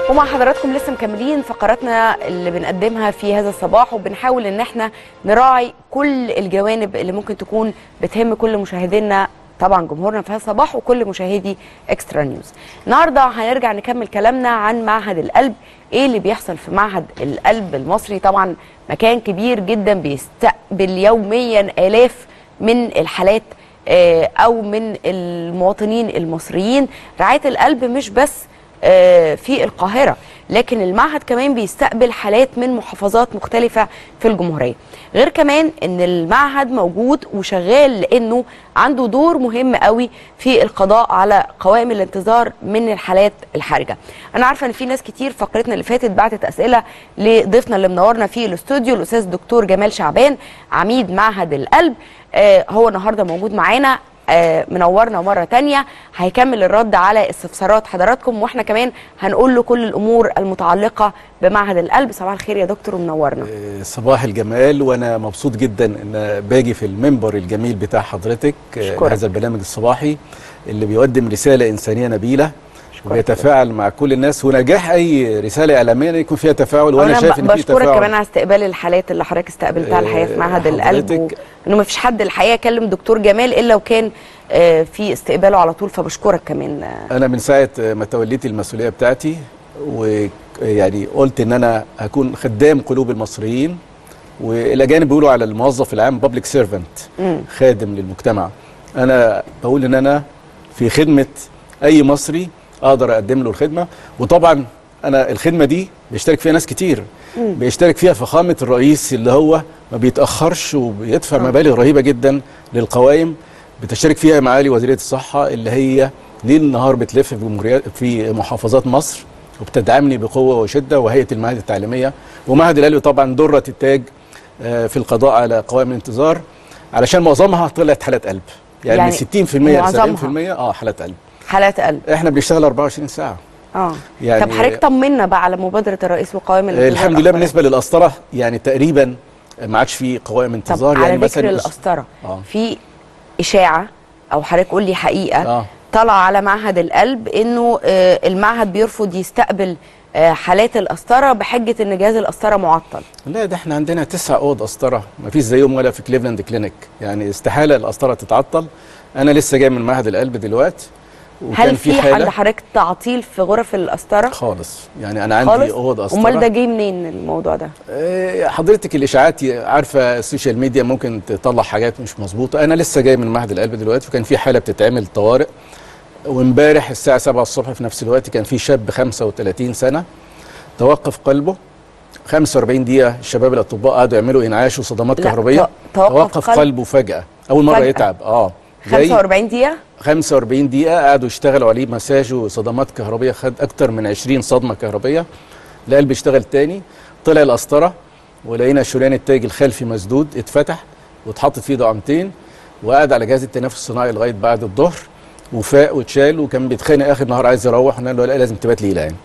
ومع حضراتكم لسه مكملين فقراتنا اللي بنقدمها في هذا الصباح وبنحاول ان احنا نراعي كل الجوانب اللي ممكن تكون بتهم كل مشاهدينا طبعا جمهورنا في هذا الصباح وكل مشاهدي اكسترا نيوز النهارده هنرجع نكمل كلامنا عن معهد القلب ايه اللي بيحصل في معهد القلب المصري طبعا مكان كبير جدا بيستقبل يوميا الاف من الحالات آه، او من المواطنين المصريين رعايه القلب مش بس آه، في القاهرة لكن المعهد كمان بيستقبل حالات من محافظات مختلفة في الجمهورية غير كمان ان المعهد موجود وشغال لانه عنده دور مهم قوي في القضاء على قوائم الانتظار من الحالات الحرجة انا عارفة ان في ناس كتير فقرتنا اللي فاتت بعتت اسئلة لضيفنا اللي منورنا في الاستوديو الاستاذ الدكتور جمال شعبان عميد معهد القلب آه، هو النهارده موجود معانا آه، منورنا مرة تانية هيكمل الرد على استفسارات حضراتكم واحنا كمان هنقول له كل الأمور المتعلقة بمعهد القلب صباح الخير يا دكتور ومنورنا صباح الجمال وانا مبسوط جدا ان باجي في المنبر الجميل بتاع حضرتك أشكرك. هذا البرنامج الصباحي اللي بيقدم رساله انسانيه نبيله وبيتفاعل مع كل الناس ونجاح اي رساله اعلاميه إن يكون فيها تفاعل وانا أنا شايف ان في بشكرك تفاعل كمان على استقبال الحالات اللي حضرتك استقبلتها آه، الحقيقة في معهد القلب حضرتك- وانه ما فيش حد الحقيقة كلم دكتور جمال الا وكان آه، في استقباله على طول فبشكرك كمان آه، انا من ساعه ما توليت المسؤوليه بتاعتي ويعني قلت ان انا هكون خدام قلوب المصريين والاجانب بيقولوا على الموظف العام بابليك سيرفنت مم. خادم للمجتمع انا بقول ان انا في خدمه اي مصري اقدر اقدم له الخدمه وطبعا انا الخدمه دي بيشترك فيها ناس كتير بيشترك فيها فخامه الرئيس اللي هو ما بيتاخرش وبيدفع مبالغ رهيبه جدا للقوائم بتشترك فيها معالي وزيره الصحه اللي هي ليل نهار بتلف في جمهوريات في محافظات مصر وبتدعمني بقوه وشده وهيئه المعاهد التعليميه ومعهد القلب طبعا دره التاج آه، في القضاء على قوائم الانتظار علشان معظمها طلعت حالات قلب يعني, يعني يعني 60% ل معظمها. 70% اه حالات قلب حالات قلب احنا بنشتغل 24 ساعه اه يعني- طب حضرتك طمنا بقى على مبادرة الرئيس وقوائم آه، الانتظار الحمد لله أخبارها. بالنسبه للقسطره يعني تقريبا ما عادش في قوائم طب انتظار على يعني ذكر مثلا القسطره آه. في اشاعه او حضرتك قول لي حقيقه آه. طلع على معهد القلب انه آه، المعهد بيرفض يستقبل آه، حالات القسطره بحجه ان جهاز القسطره معطل لا ده احنا عندنا تسع اوض قسطره ما فيش زيهم ولا في كليفلاند كلينيك يعني استحاله القسطره تتعطل انا لسه جاي من معهد القلب دلوقتي هل في عند حضرتك تعطيل في غرف القسطره خالص يعني انا عندي خالص اوض قسطره امال ده جه منين الموضوع ده آه، حضرتك الاشاعات عارفه السوشيال ميديا ممكن تطلع حاجات مش مظبوطه انا لسه جاي من معهد القلب دلوقتي وكان في حاله بتتعمل طوارئ وامبارح الساعه 7 الصبح في نفس الوقت كان في شاب 35 سنه توقف قلبه 45 دقيقه الشباب الاطباء قعدوا يعملوا انعاش وصدمات لا، كهربيه ت- توقف قلب؟ قلبه فجاه اول مره فجأة. يتعب اه جاي 45 دقيقه 45 دقيقة قعدوا يشتغلوا عليه مساج وصدمات كهربية خد أكتر من 20 صدمة كهربية القلب اشتغل تاني طلع القسطرة ولقينا شريان التاج الخلفي مسدود اتفتح واتحطت فيه دعامتين وقعد على جهاز التنفس الصناعي لغاية بعد الظهر وفاق واتشال وكان بيتخانق آخر نهار عايز يروح وقلنا له لا لازم تبات ليلة يعني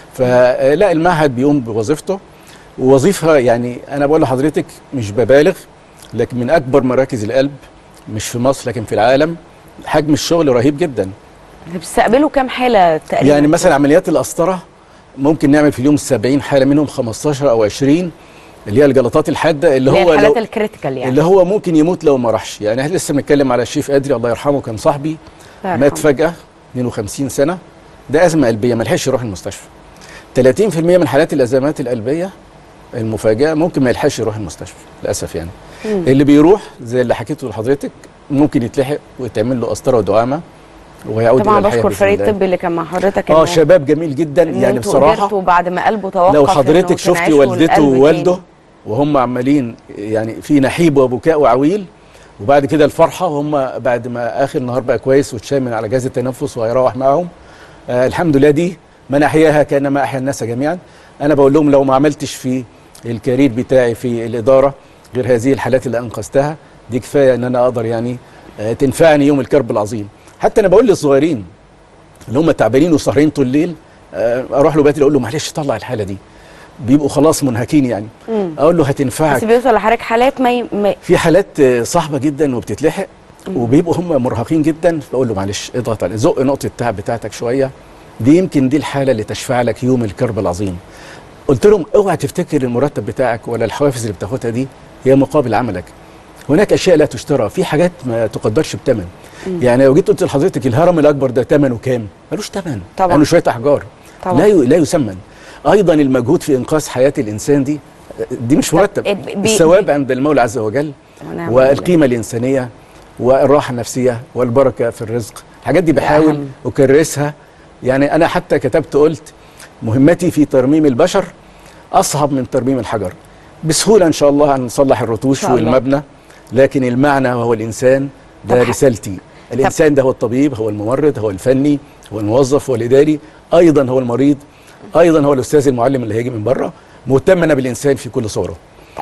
فلا المعهد بيقوم بوظيفته ووظيفة يعني أنا بقول لحضرتك مش ببالغ لكن من أكبر مراكز القلب مش في مصر لكن في العالم حجم الشغل رهيب جدا بتستقبلوا كام حاله تقريبا يعني مثلا عمليات القسطره ممكن نعمل في اليوم 70 حاله منهم 15 او 20 اللي هي الجلطات الحاده اللي اللي هي هو الحالات لو الكريتيكال يعني اللي هو ممكن يموت لو ما راحش يعني احنا لسه بنتكلم على الشيف ادري الله يرحمه كان صاحبي الله مات يرحمه. فجاه 52 سنه ده ازمه قلبيه ما لحقش يروح المستشفى 30% من حالات الازمات القلبيه المفاجئه ممكن ما يلحقش يروح المستشفى للاسف يعني مم. اللي بيروح زي اللي حكيته لحضرتك ممكن يتلحق ويتعمل له قسطره ودعامه ويعود طبعا الى الحياه بشكر بإذن الفريق الله. الطبي اللي كان مع حضرتك اه إنه- شباب جميل جدا إن يعني انتوا بصراحه قدرتوا بعد ما قلبه توقف لو إنه حضرتك شفتي تنعشوا والدته القلب ووالده تاني. وهم عمالين يعني في نحيب وبكاء وعويل وبعد كده الفرحه وهم بعد ما اخر النهار بقى كويس واتشال من على جهاز التنفس وهيروح معاهم آه الحمد لله دي من احياها كان ما احيا الناس جميعا انا بقول لهم لو ما عملتش في الكارير بتاعي في الاداره غير هذه الحالات اللي انقذتها دي كفايه ان انا اقدر يعني آه تنفعني يوم الكرب العظيم حتى انا بقول للصغيرين اللي هم تعبانين وسهرين طول الليل آه، اروح له بيتي اقول له معلش طلع الحاله دي بيبقوا خلاص منهكين يعني مم. اقول له بس هتنفعك بيوصل لحضرتك حالات ما, ي... ما في حالات آه، صعبه جدا وبتتلحق وبيبقوا هم مرهقين جدا بقول له معلش اضغط على زق نقطه التعب بتاعتك شويه دي يمكن دي الحاله اللي تشفع لك يوم الكرب العظيم قلت لهم اوعى تفتكر المرتب بتاعك ولا الحوافز اللي بتاخدها دي هي مقابل عملك هناك اشياء لا تشترى في حاجات ما تقدرش بثمن يعني لو جيت قلت لحضرتك الهرم الاكبر ده ثمنه كام ملوش ثمن طبعاً. لانه شويه احجار طبعاً. لا ي- لا يسمن ايضا المجهود في انقاذ حياه الانسان دي دي مش مرتب إيه، بي- الثواب عند المولى عز وجل ونعم والقيمه الانسانيه والراحه النفسيه والبركه في الرزق الحاجات دي ده بحاول أهم. اكرسها يعني انا حتى كتبت قلت مهمتي في ترميم البشر اصعب من ترميم الحجر بسهوله ان شاء الله هنصلح الرتوش شاء الله. والمبنى لكن المعنى وهو الانسان ده طب ح- رسالتي الانسان ده هو الطبيب هو الممرض هو الفني هو الموظف هو الاداري ايضا هو المريض ايضا هو الاستاذ المعلم اللي هيجي من بره مهتم انا بالانسان في كل صوره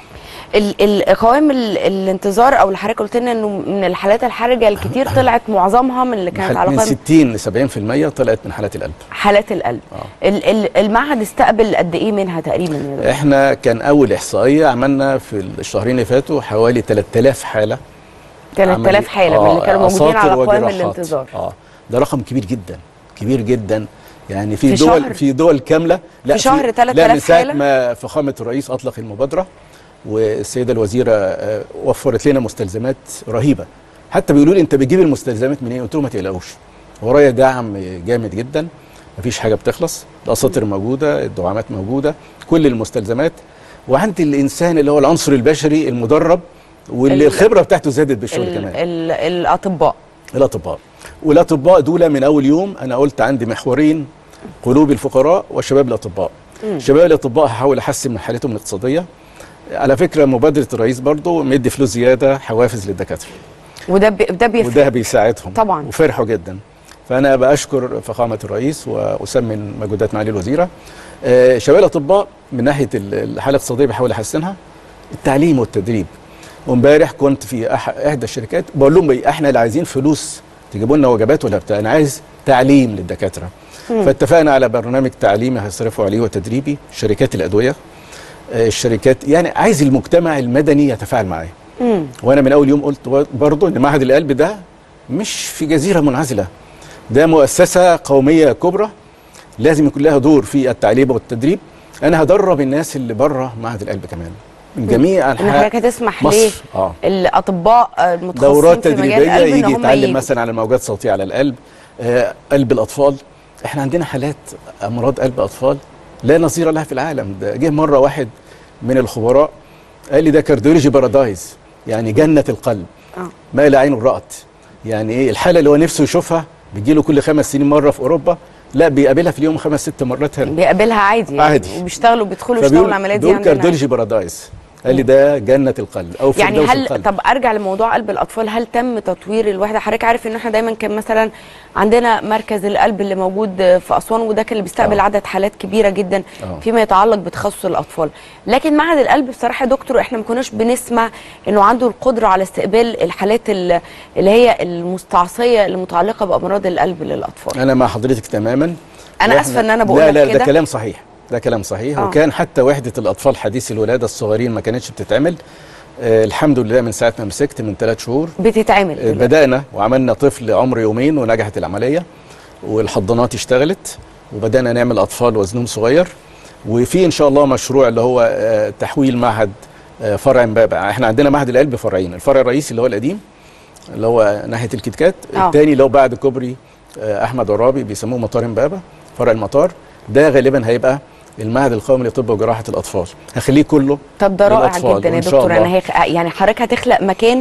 ال- ال- قوائم ال- الانتظار او اللي حضرتك قلت لنا انه من الحالات الحرجه الكتير طلعت معظمها من اللي كانت على من قائمه 60 ل 70% طلعت من حالات القلب حالات القلب آه. ال- ال- المعهد استقبل قد ايه منها تقريبا يا دكتور؟ احنا كان اول احصائيه عملنا في الشهرين اللي فاتوا حوالي 3000 حاله 3000 عملي- حاله من اللي كانوا موجودين أساطر على قوائم وجراحات. الانتظار اه ده رقم كبير جدا كبير جدا يعني في, في دول شهر؟ في دول كامله في شهر لا 3000 من ساعه حالة؟ ما فخامه الرئيس اطلق المبادره والسيده الوزيره آه، وفرت لنا مستلزمات رهيبه حتى بيقولوا لي انت بتجيب المستلزمات منين قلت لهم ما تقلقوش ورايا دعم جامد جدا مفيش حاجه بتخلص الاساطر موجوده الدعامات موجوده كل المستلزمات وعندي الانسان اللي هو العنصر البشري المدرب واللي ال- الخبره بتاعته زادت بالشغل ال- كمان ال- الاطباء الاطباء والاطباء دول من اول يوم انا قلت عندي محورين قلوب الفقراء وشباب الاطباء شباب الاطباء هحاول احسن من حالتهم الاقتصاديه على فكره مبادره الرئيس برضو مدي فلوس زياده حوافز للدكاتره وده بي- ده بيفرق وده بيساعدهم طبعاً. وفرحوا جدا فانا باشكر فخامه الرئيس واسمن مجهودات معالي الوزيره آه، شباب الاطباء من ناحيه ال- الحاله الاقتصاديه بحاول احسنها التعليم والتدريب وامبارح كنت في أح احدى الشركات بقول لهم إيه، احنا اللي عايزين فلوس تجيبوا لنا وجبات ولا بتاع انا عايز تعليم للدكاتره فاتفقنا على برنامج تعليمي هيصرفوا عليه وتدريبي شركات الادويه آه، الشركات يعني عايز المجتمع المدني يتفاعل معايا مم. وانا من اول يوم قلت برضه ان معهد القلب ده مش في جزيره منعزله ده مؤسسه قوميه كبرى لازم يكون لها دور في التعليم والتدريب انا هدرب الناس اللي بره معهد القلب كمان من جميع ان حضرتك انحاء هتسمح ليه مصر اه الاطباء المتخصصين دورات في مجال تدريبيه القلب ان يجي هم يتعلم يجوا. مثلا على الموجات الصوتيه على القلب آه قلب الاطفال احنا عندنا حالات امراض قلب اطفال لا نظير لها في العالم ده جه مره واحد من الخبراء قال لي ده كارديولوجي بارادايز يعني جنه القلب آه. ما لا عين رأت يعني ايه الحاله اللي هو نفسه يشوفها بيجيله كل خمس سنين مره في اوروبا لا بيقابلها في اليوم خمس ست مرات هنا بيقابلها عادي يعني عادي. وبيشتغلوا بيدخلوا يشتغلوا فبيقول العمليات دي دول عندنا كارديولوجي بارادايز قال لي ده جنه القلب او يعني فردوس هل القلب طب ارجع لموضوع قلب الاطفال هل تم تطوير الوحده حضرتك عارف ان احنا دايما كان مثلا عندنا مركز القلب اللي موجود في اسوان وده كان اللي بيستقبل آه. عدد حالات كبيره جدا آه. فيما يتعلق بتخصص الاطفال لكن معهد القلب بصراحه يا دكتور احنا ما كناش بنسمع انه عنده القدره على استقبال الحالات ال- اللي هي المستعصيه المتعلقه بامراض القلب للاطفال انا مع حضرتك تماما أنا وإحنا- آسفة إن أنا بقول لا لك لا كده. ده كلام صحيح ده كلام صحيح آه. وكان حتى وحده الاطفال حديث الولاده الصغيرين ما كانتش بتتعمل آه الحمد لله من ساعه ما مسكت من ثلاث شهور بتتعمل آه دلوقتي. بدانا وعملنا طفل عمره يومين ونجحت العمليه والحضانات اشتغلت وبدانا نعمل اطفال وزنهم صغير وفي ان شاء الله مشروع اللي هو آه تحويل معهد آه فرع امبابه احنا عندنا معهد القلب فرعين الفرع الرئيسي اللي هو القديم اللي هو ناحيه الكتكات آه. الثاني اللي هو بعد كوبري آه، احمد عرابي بيسموه مطار امبابه فرع المطار ده غالبا هيبقى المعهد القومي لطب وجراحه الاطفال هخليه كله طب ده رائع للأطفال، جدا يا وإن شاء دكتور الله. انا هيخ... يعني حضرتك هتخلق مكان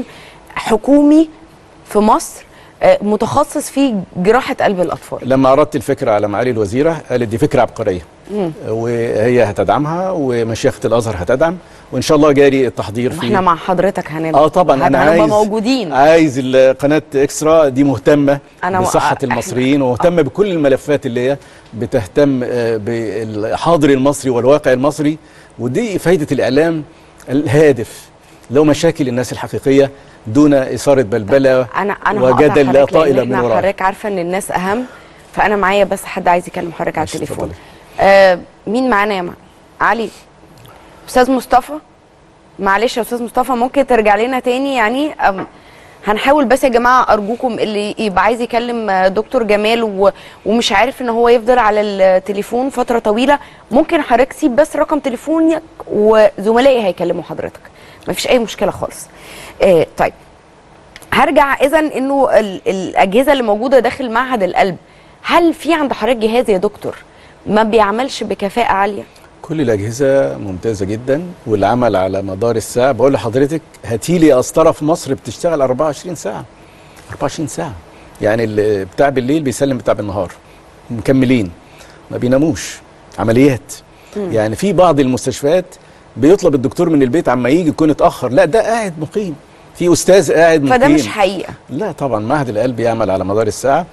حكومي في مصر آه، متخصص في جراحه قلب الاطفال لما عرضت الفكره على معالي الوزيره قالت دي فكره عبقريه مم. وهي هتدعمها ومشيخه الازهر هتدعم وان شاء الله جاري التحضير واحنا فيه مع حضرتك هنبقى اه طبعا انا هنبقى عايز موجودين عايز قناه اكسترا دي مهتمه أنا م- بصحه إحنا- المصريين ومهتمه بكل الملفات اللي هي بتهتم آه، بالحاضر المصري والواقع المصري ودي فايده الاعلام الهادف لو مشاكل الناس الحقيقيه دون اثاره بلبله انا انا وجدل لا هقطع حضرتك لأن طائل إحنا من وراه حضرتك عارفه ان الناس اهم فانا معايا بس حد عايز يكلم حضرتك على ماشي، التليفون اتفضلي. آه مين معانا يا مع... علي استاذ مصطفى معلش يا استاذ مصطفى ممكن ترجع لنا تاني يعني أم هنحاول بس يا جماعه ارجوكم اللي يبقى عايز يكلم آه، دكتور جمال و... ومش عارف ان هو يفضل على التليفون فتره طويله ممكن حضرتك سيب بس رقم تليفونك وزملائي هيكلموا حضرتك مفيش اي مشكله خالص آه طيب هرجع اذا انه ال- الاجهزه اللي موجوده داخل معهد القلب هل في عند حضرتك جهاز يا دكتور ما بيعملش بكفاءه عاليه كل الاجهزه ممتازه جدا والعمل على مدار الساعه بقول لحضرتك هاتي لي قسطره في مصر بتشتغل 24 ساعه 24 ساعه يعني اللي بتاع بالليل بيسلم بتاع بالنهار مكملين ما بيناموش عمليات يعني في بعض المستشفيات بيطلب الدكتور من البيت عما يجي يكون اتاخر لا ده قاعد مقيم في استاذ قاعد مقيم فده مش حقيقه لا طبعا معهد القلب يعمل على مدار الساعه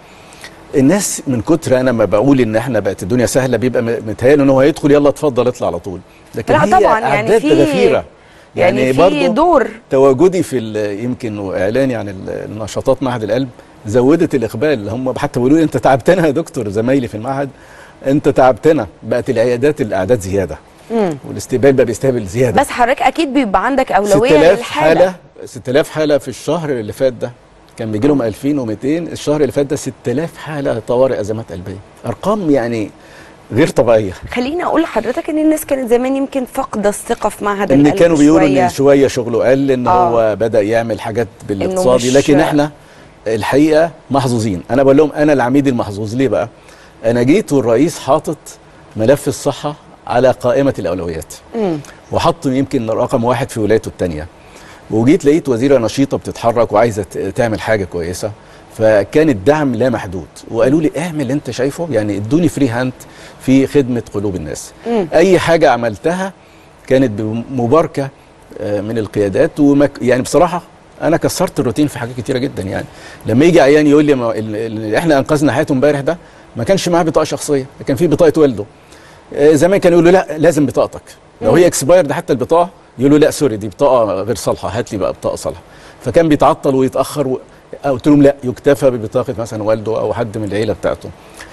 الناس من كتر انا ما بقول ان احنا بقت الدنيا سهله بيبقى م- متهيأ ان هو هيدخل يلا اتفضل اطلع على طول لكن لا هي طبعا يعني أعداد في غفيره يعني, يعني في برضه دور تواجدي في ال- يمكن واعلاني عن ال- النشاطات معهد القلب زودت الاقبال هم حتى بيقولوا لي انت تعبتنا يا دكتور زمايلي في المعهد انت تعبتنا بقت العيادات الاعداد زياده مم. والاستقبال بقى بيستقبل زياده بس حضرتك اكيد بيبقى عندك اولويه 6000 للحاله حاله 6000 حاله في الشهر اللي فات ده كان بيجي لهم 2200 الشهر اللي فات ده 6000 حاله طوارئ ازمات قلبيه ارقام يعني غير طبيعيه خليني اقول لحضرتك ان الناس كانت زمان يمكن فاقده الثقه في معهد ان القلب كانوا بيقولوا شوية. ان شويه شغله قل ان آه. هو بدا يعمل حاجات بالاقتصادي مش- لكن احنا الحقيقه محظوظين انا بقول لهم انا العميد المحظوظ ليه بقى انا جيت والرئيس حاطط ملف الصحه على قائمه الاولويات مم. وحط يمكن رقم واحد في ولايته الثانيه وجيت لقيت وزيره نشيطه بتتحرك وعايزه ت- تعمل حاجه كويسه فكان الدعم لا محدود وقالوا لي اعمل اللي انت شايفه يعني ادوني فري هاند في خدمه قلوب الناس مم. اي حاجه عملتها كانت بمباركه آه، من القيادات ومك يعني بصراحه انا كسرت الروتين في حاجات كتيره جدا يعني لما يجي عيان يقول لي ما ال- ال- احنا انقذنا حياته امبارح ده ما كانش معاه بطاقه شخصيه كان في بطاقه والده آه، زمان كانوا يقولوا لا لازم بطاقتك لو هي اكسبايرد حتى البطاقه يقولوا لا سوري دي بطاقه غير صالحه هات لي بقى بطاقه صالحه فكان بيتعطل ويتاخر و... قلت لهم لا يكتفى ببطاقه مثلا والده او حد من العيله بتاعته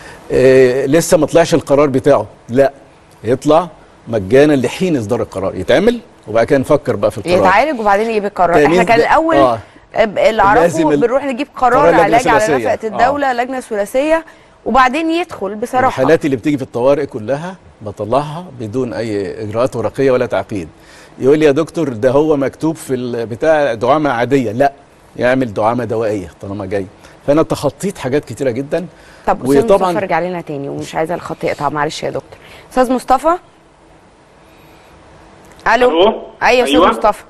آه لسه ما طلعش القرار بتاعه لا يطلع مجانا لحين اصدار القرار يتعمل وبعد كده نفكر بقى في القرار يتعالج وبعدين يجيب القرار تأمين احنا كان ده- الاول آه. أب- اللي اعرفه لازم ال- بنروح نجيب قرار قرار لجنة علاج على ثلاثية. نفقه الدوله لجنه ثلاثيه وبعدين يدخل بصراحه الحالات اللي بتيجي في الطوارئ كلها بطلعها بدون اي اجراءات ورقيه ولا تعقيد يقول لي يا دكتور ده هو مكتوب في البتاع دعامه عاديه لا يعمل دعامه دوائيه طالما جاي فانا تخطيت حاجات كتيره جدا طب استاذ وطبعاً- مصطفى ارجع لنا تاني ومش عايزه الخط يقطع معلش يا دكتور استاذ مصطفى الو ألو؟ ايوه استاذ أيوة. مصطفى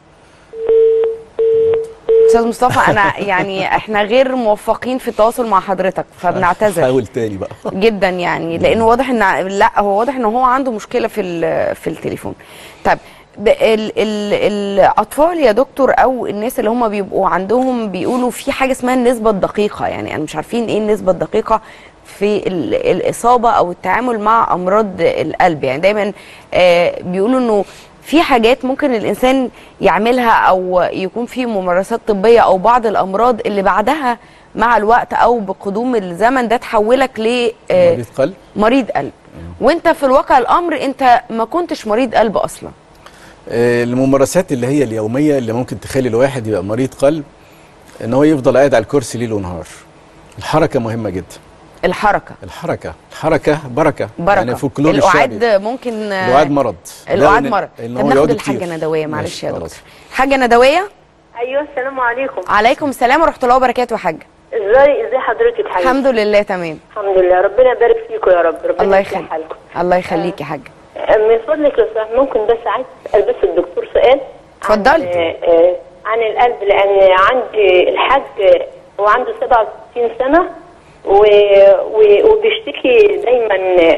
استاذ مصطفى انا يعني احنا غير موفقين في التواصل مع حضرتك فبنعتذر حاول تاني بقى جدا يعني لانه واضح ان لا هو واضح ان هو عنده مشكله في ال- في التليفون طيب ب- ال ال الاطفال يا دكتور او الناس اللي هم بيبقوا عندهم بيقولوا في حاجه اسمها النسبه الدقيقه يعني انا مش عارفين ايه النسبه الدقيقه في ال- الاصابه او التعامل مع امراض القلب يعني دايما آه بيقولوا انه في حاجات ممكن الانسان يعملها او يكون في ممارسات طبيه او بعض الامراض اللي بعدها مع الوقت او بقدوم الزمن ده تحولك ل آه، مريض قلب مريض قلب وانت في الواقع الامر انت ما كنتش مريض قلب اصلا آه، الممارسات اللي هي اليوميه اللي ممكن تخلي الواحد يبقى مريض قلب ان هو يفضل قاعد على الكرسي ليل ونهار الحركه مهمه جدا الحركه الحركه الحركه بركه بركه يعني فولكلور الشعبي القعاد ممكن آه، القعاد مرض القعاد لا، إن- مرض إن طب هو ناخد يقعد الحاجه كتير. ندويه معلش ماشي، يا خلاص. دكتور حاجه ندويه ايوه السلام عليكم عليكم السلام ورحمه الله وبركاته يا حاجه ازاي ازاي حضرتك حبيبتي الحمد لله تمام الحمد لله ربنا يبارك فيكم يا رب ربنا الله يصلح يخليك حالكم الله يخليك يا حاجه من فضلك لو سمحت ممكن بس عايز اسال بس الدكتور سؤال اتفضلي. عن, آه، آه، عن القلب لان عندي الحاج آه، هو عنده 67 سنه و... و... وبيشتكي دايما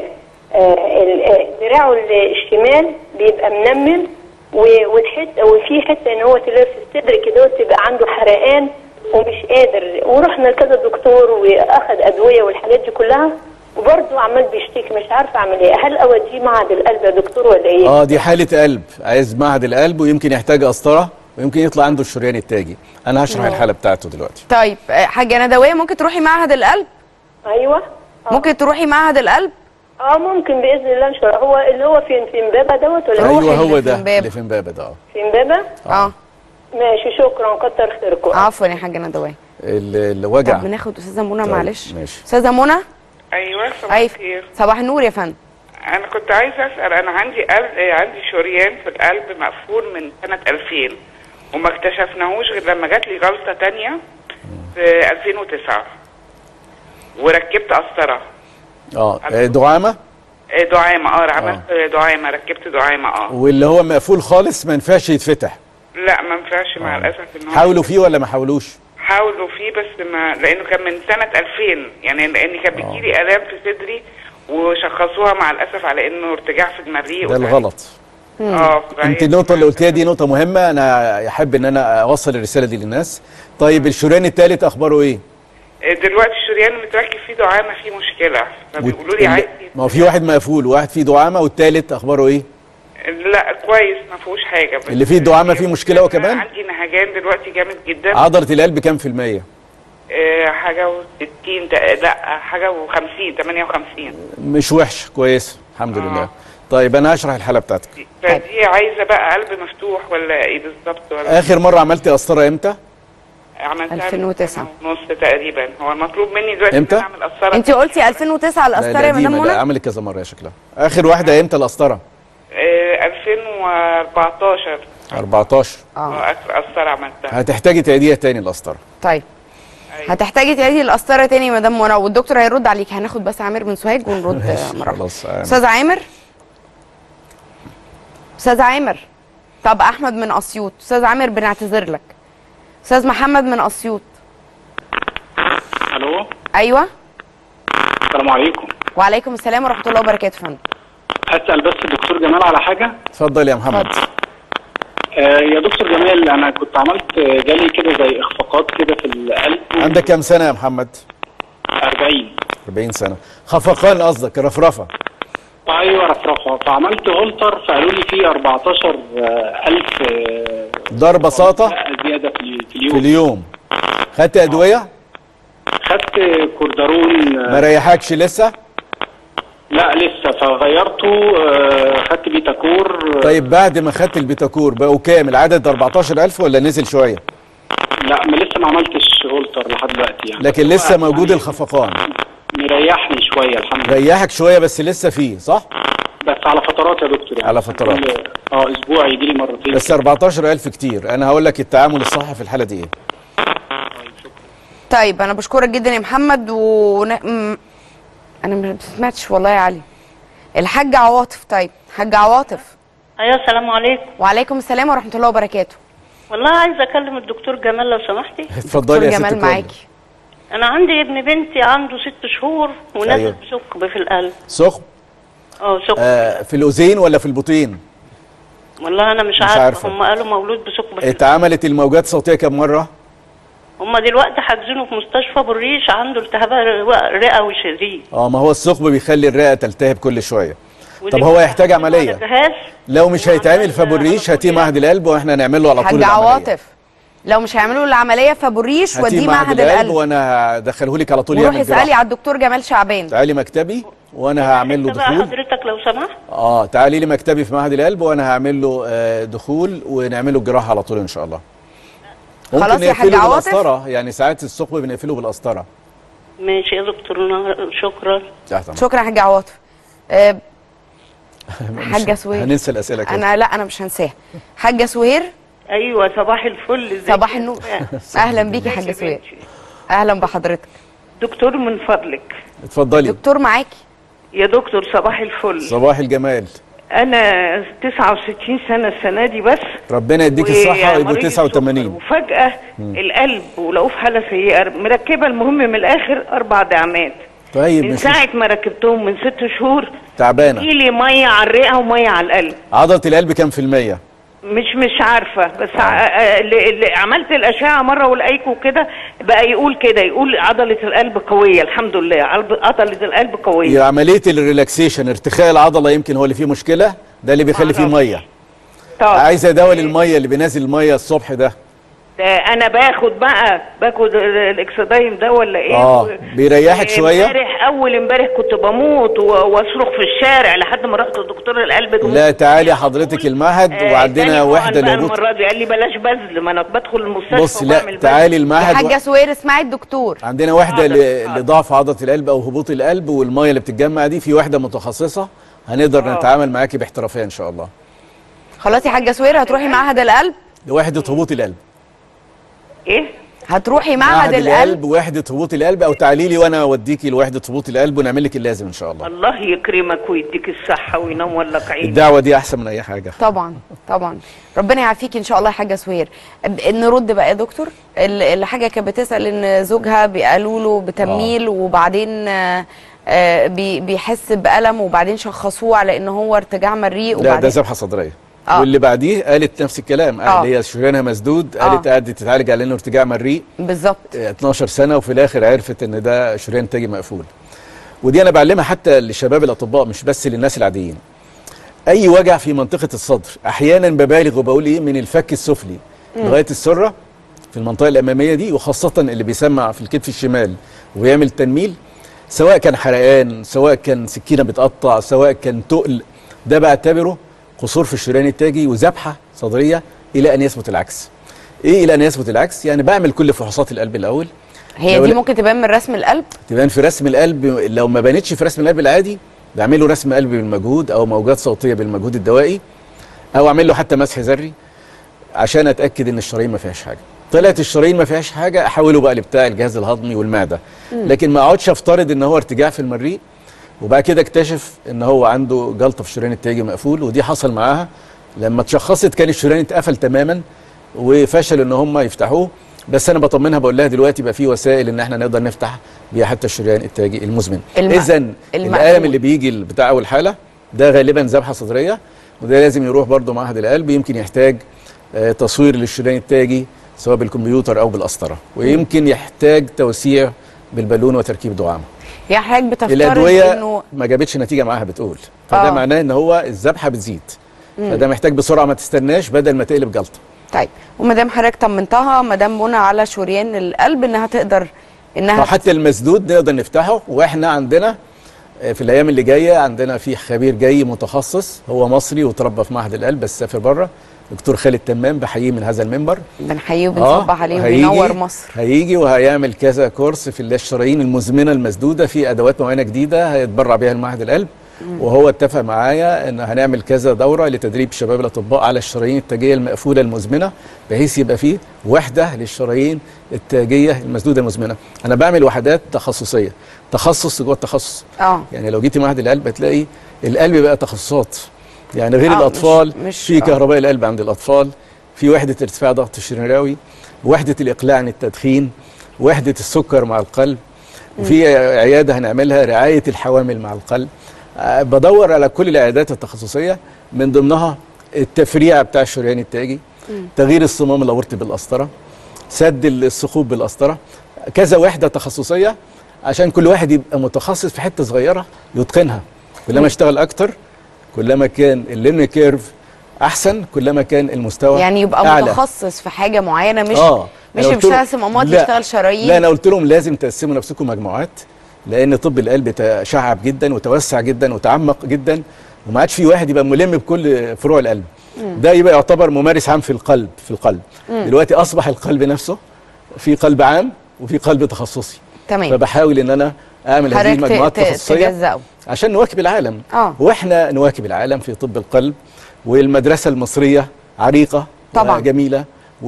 آه، ال- آه، دراعه الشمال بيبقى منمل و- والحته وفي حته ان هو تلاقي في الصدر كده تبقى عنده حرقان ومش قادر ورحنا لكذا دكتور واخد ادويه والحاجات دي كلها وبرضه عمال بيشتكي مش عارفه اعمل ايه هل اوديه معهد القلب يا دكتور ولا ايه؟ اه دي حاله قلب عايز معهد القلب ويمكن يحتاج قسطره ويمكن يطلع عنده الشريان التاجي انا هشرح الحاله بتاعته دلوقتي طيب آه، حاجه ندويه ممكن تروحي معهد القلب ايوه اه ممكن تروحي معهد القلب اه ممكن باذن الله ان شاء الله هو اللي هو في في امبابه دوت ولا روحي ايوه هو اللي في ده إمبابة. اللي في امبابه ده اه في امبابه اه ماشي شكرا كتر خيركم عفوا يا حاجه ندويه ال- الوجع طب بناخد استاذه منى طيب، معلش ماشي. استاذه منى ايوه صباح أيوة. الخير صباح النور يا فندم انا كنت عايزه اسال انا عندي قلب آه، عندي شريان في القلب مقفول من سنه 2000 وما اكتشفناهوش غير لما جات لي جلطه تانية في 2009 وركبت قسطره اه آه، دعامه آه، دعامه اه عملت دعامه ركبت دعامه اه واللي هو مقفول خالص ما ينفعش يتفتح لا ما ينفعش مع الاسف ان هو حاولوا فيه ولا ما حاولوش حاولوا فيه بس ما لانه كان من سنه 2000 يعني لان كان بيجيلي الام في صدري وشخصوها مع الاسف على انه ارتجاع في المريء ده وكان- الغلط اه فهي- انت النقطه اللي قلتيها دي نقطه مهمه انا احب ان انا اوصل الرساله دي للناس طيب الشريان الثالث اخباره ايه دلوقتي الشريان اللي متركب فيه دعامه فيه مشكله فبيقولوا لي واللي- عايز ما هو في واحد مقفول وواحد فيه دعامه والثالث اخباره ايه لا كويس ما فيهوش حاجه بس اللي فيه الدعامة فيه مشكلة هو كمان؟ عندي نهجان دلوقتي جامد جدا عضله القلب كام في الميه آه حاجه و60 لا حاجه و50 58 مش وحش كويس الحمد لله طيب انا هشرح الحاله بتاعتك فدي عايزه بقى قلب مفتوح ولا ايه بالظبط ولا اخر مره عملتي قسطره امتى عملتها من 2009. سنة ونص تقريبا هو المطلوب مني دلوقتي إمتى؟ إن أنا اعمل قسطره انت قلتي 2009 لا، القسطره لا، يا دي مدام ما- لا، منى عملت كذا مره يا شكلها اخر واحده امتى القسطره آه 2014 14 اه اه اخر قسطره عملتها هتحتاجي تعيديها تاني القسطره طيب أيوة. هتحتاجي تعيدي القسطره تاني يا مدام منى والدكتور هيرد عليك هناخد بس عامر من سوهاج ونرد آه، مره خلاص آه. استاذ عامر استاذ عامر طب احمد من اسيوط استاذ عامر بنعتذر لك استاذ محمد من اسيوط الو ايوه السلام عليكم وعليكم السلام ورحمه الله وبركاته يا فندم اسال بس الدكتور جمال على حاجه اتفضل يا محمد اتفضل. آه يا دكتور جمال انا كنت عملت آه، جالي كده زي اخفاقات كده في القلب عندك كام سنه يا محمد 40 40 سنه خفقان قصدك رفرفه ايوه رفرفه فعملت هولتر فقالوا لي فيه 14000 آه، ضربه ساطه زياده في في في اليوم اليوم خدت ادويه خدت كوردارون ما آه، ريحكش لسه لا لسه فغيرته آه، خدت بيتاكور آه، طيب بعد ما خدت البيتاكور بقوا كام العدد 14000 ولا نزل شويه لا ما لسه ما عملتش هولتر لحد دلوقتي يعني لكن بس لسه هو موجود يعني الخفقان مريحني شويه الحمد لله ريحك شويه بس لسه فيه صح بس على فترات يا دكتور يعني على فترات. كل- اه اسبوع يجي لي مرتين بس 14000 كتير انا هقول لك التعامل الصح في الحاله دي ايه طيب انا بشكرك جدا يا محمد و م... انا ما سمعتش والله يا علي الحاج عواطف طيب حاج عواطف ايوه السلام عليكم وعليكم السلام ورحمه الله وبركاته والله عايزه اكلم الدكتور جمال لو سمحتي اتفضلي يا دكتور ست جمال الكل. معاكي انا عندي ابن بنتي عنده ست شهور ونازل أيوة. بثقب في القلب سخن اه ثقب آه في الاذين ولا في البطين والله انا مش, مش عارفه عارفة. هم قالوا مولود بثقب في القلب. اتعملت الموجات الصوتيه كم مره هم دلوقتي حاجزينه في مستشفى بالريش عنده التهاب رئوي شديد اه ما هو الثقب بيخلي الرئه تلتهب كل شويه طب ودي هو يحتاج عملوا عمليه على جهاز لو مش هيتعمل وعمل فبالريش على هاتيه طول معهد القلب واحنا هنعمل له على طول حاج العملية. عواطف لو مش هيعملوا العمليه فبوريش هاتيه وديه معهد معهد القلب القلب وانا هدخله لك على طول وروحي يعمل اسالي جراحه على الدكتور جمال شعبان تعالي مكتبي وانا هعمل له انت بقى دخول حضرتك لو سمحت اه تعالي لي مكتبي في معهد القلب وانا هعمل له آه دخول ونعمل له الجراحه على طول ان شاء الله خلاص ممكن يا حاج نقفله عواطف؟ بالقسطره يعني ساعات الثقب بنقفله بالقسطره ماشي يا دكتور شكرا تحت أمرك. شكرا يا حاج عواطف أه مش- حاجة سوير. هننسى الاسئله كده انا لا انا مش هنساها حاجه سوير ايوه صباح الفل ازيك صباح يا النور سفاح؟ اهلا بيكي يا ازيك حاجه يا سوير بنتي؟ اهلا بحضرتك دكتور من فضلك اتفضلي دكتور معاكي يا دكتور صباح الفل صباح الجمال انا 69 سنه السنه دي بس ربنا يديك الصحه ويبقوا ومريض 89 السكر. وفجاه القلب ولقوه في حاله سيئه مركبه المهم من الاخر اربع دعمات طيب من مش ساعه ما ركبتهم من ست شهور تعبانه لي ميه على الرئه وميه على القلب عضله القلب كام في الميه مش مش عارفه بس ع- آه، اللي اللي عملت الاشعه مره والايكو كده بقى يقول كده يقول عضله القلب قويه الحمد لله عض- عضله القلب قويه هي عمليه الريلاكسيشن ارتخاء العضله يمكن هو اللي فيه مشكله ده اللي بيخلي فيه معرفش. ميه طب عايزه دواء للميه اللي بينزل الميه الصبح ده ده انا باخد بقى باخد ال- الاكسدايم ده ولا ايه آه، و- بيريحك شوية؟ امبارح اول امبارح كنت بموت و- واصرخ في الشارع لحد ما رحت لدكتور القلب جم- لا تعالي حضرتك المعهد آه، وعندنا تاني وحده حقن بقى لهبوط المره دي قال لي بلاش بذل ما انا بدخل المستشفى بص وبعمل لا بذل. تعالي يا المعهد حاجه سوير اسمعي الدكتور عندنا وحده حاضر، ل- حاضر. لضعف عضله القلب او هبوط القلب والميه اللي بتتجمع دي في وحده متخصصه هنقدر آه. نتعامل معاكي باحترافيه ان شاء الله خلاص يا حاجه سوير هتروحي معهد القلب وحده هبوط القلب ايه هتروحي معهد القلب وحده هبوط القلب او تعالي لي وانا اوديكي لوحده هبوط القلب ونعمل لك اللازم ان شاء الله الله يكرمك ويديك الصحه وينور لك عينك الدعوه دي احسن من اي حاجه طبعا طبعا ربنا يعافيك ان شاء الله يا حاجه سوير ب- نرد بقى يا دكتور ال- اللي حاجه كانت بتسال ان زوجها بيقالوا له بتميل وبعدين آه، آه، بي- بيحس بالم وبعدين شخصوه على ان هو ارتجاع مريء لا ده وبعدين ذبحه صدريه آه. واللي بعديه قالت نفس الكلام آه. اللي هي شريانها مسدود آه. قالت قعدت تتعالج على انه ارتجاع مريء بالظبط آه، 12 سنه وفي الاخر عرفت ان ده شريان تاجي مقفول ودي انا بعلمها حتى لشباب الاطباء مش بس للناس العاديين اي وجع في منطقه الصدر احيانا ببالغ وبقول ايه من الفك السفلي لغايه السره في المنطقه الاماميه دي وخاصه اللي بيسمع في الكتف الشمال ويعمل تنميل سواء كان حرقان سواء كان سكينه بتقطع سواء كان تقل ده بعتبره قصور في الشريان التاجي وذبحه صدريه الى ان يثبت العكس ايه الى ان يثبت العكس يعني بعمل كل فحوصات القلب الاول هي لو دي لا- ممكن تبان من رسم القلب تبان في رسم القلب لو ما بانتش في رسم القلب العادي بعمل له رسم قلب بالمجهود او موجات صوتيه بالمجهود الدوائي او اعمل له حتى مسح ذري عشان اتاكد ان الشرايين ما فيهاش حاجه طلعت الشرايين ما فيهاش حاجه احوله بقى لبتاع الجهاز الهضمي والمعده لكن ما اقعدش افترض ان هو ارتجاع في المريء وبعد كده اكتشف ان هو عنده جلطه في الشريان التاجي مقفول ودي حصل معاها لما اتشخصت كان الشريان اتقفل تماما وفشلوا ان هم يفتحوه بس انا بطمنها بقول لها دلوقتي بقى في وسائل ان احنا نقدر نفتح بيها حتى الشريان التاجي المزمن الم- اذا المقفول. الالم اللي بيجي بتاع اول حاله ده غالبا ذبحه صدريه وده لازم يروح برضه معهد القلب يمكن يحتاج آه، تصوير للشريان التاجي سواء بالكمبيوتر او بالقسطره ويمكن يحتاج توسيع بالبالون وتركيب دعامه هي حضرتك بتفترض الادويه انه ما جابتش نتيجه معاها بتقول فده آه. معناه ان هو الذبحه بتزيد فده محتاج بسرعه ما تستناش بدل ما تقلب جلطه طيب ومدام حضرتك طمنتها مدام منى على شريان القلب انها تقدر انها حتى المسدود نقدر نفتحه واحنا عندنا آه، في الايام اللي جايه عندنا في خبير جاي متخصص هو مصري وتربى في معهد القلب بس سافر بره دكتور خالد تمام بحييه من هذا المنبر بنحييه وبنصبح عليه هيجي- وبينور مصر هيجي وهيعمل كذا كورس في الشرايين المزمنه المسدوده في ادوات معينه جديده هيتبرع بيها المعهد القلب وهو اتفق معايا ان هنعمل كذا دوره لتدريب شباب الاطباء على الشرايين التاجيه المقفوله المزمنه بحيث يبقى فيه وحده للشرايين التاجيه المسدوده المزمنه انا بعمل وحدات تخصصيه تخصص جوه التخصص اه يعني لو جيتي معهد القلب هتلاقي القلب بقى تخصصات يعني غير آه، الاطفال مش- مش- في آه. كهرباء القلب عند الاطفال في وحده ارتفاع ضغط الشريراوي وحده الاقلاع عن التدخين وحده السكر مع القلب وفي عياده هنعملها رعايه الحوامل مع القلب آه، بدور على كل العيادات التخصصيه من ضمنها التفريع بتاع الشريان التاجي تغيير الصمام الاورطي بالقسطره سد الثقوب بالقسطره كذا وحده تخصصيه عشان كل واحد يبقى متخصص في حته صغيره يتقنها كلما اشتغل اكتر كلما كان اللين كيرف احسن كلما كان المستوى يعني يبقى أعلى. متخصص في حاجه معينه مش اه مش أنا قلت لهم- يشتغل صمامات لا، يشتغل شرايين لا انا قلت لهم لازم تقسموا نفسكم مجموعات لان طب القلب تشعب جدا وتوسع جدا وتعمق جدا وما عادش في واحد يبقى ملم بكل فروع القلب ده يبقى يعتبر ممارس عام في القلب في القلب دلوقتي اصبح القلب نفسه في قلب عام وفي قلب تخصصي تمام فبحاول ان انا اعمل هذه حضرتك المجموعات ت- ت- التخصصيه تجزأه عشان نواكب العالم اه واحنا نواكب العالم في طب القلب والمدرسه المصريه عريقه طبعاً. جميله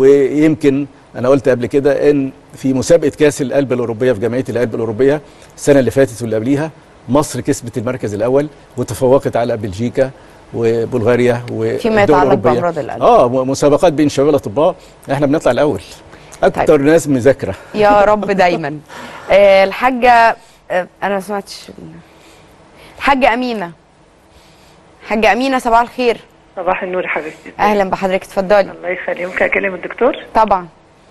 ويمكن انا قلت قبل كده ان في مسابقه كاس القلب الاوروبيه في جمعيه القلب الاوروبيه السنه اللي فاتت واللي قبليها مصر كسبت المركز الاول وتفوقت على بلجيكا وبلغاريا والدول فيما يتعلق الأوروبية. بأمراض القلب. اه مسابقات بين شباب الاطباء احنا بنطلع الاول اكتر طيب. ناس مذاكره يا رب دايما آه الحاجه آه انا ما سمعتش الحاجه امينه حاجه امينه صباح الخير صباح النور حبيبتي اهلا بحضرتك اتفضلي الله يخليك ممكن اكلم الدكتور طبعا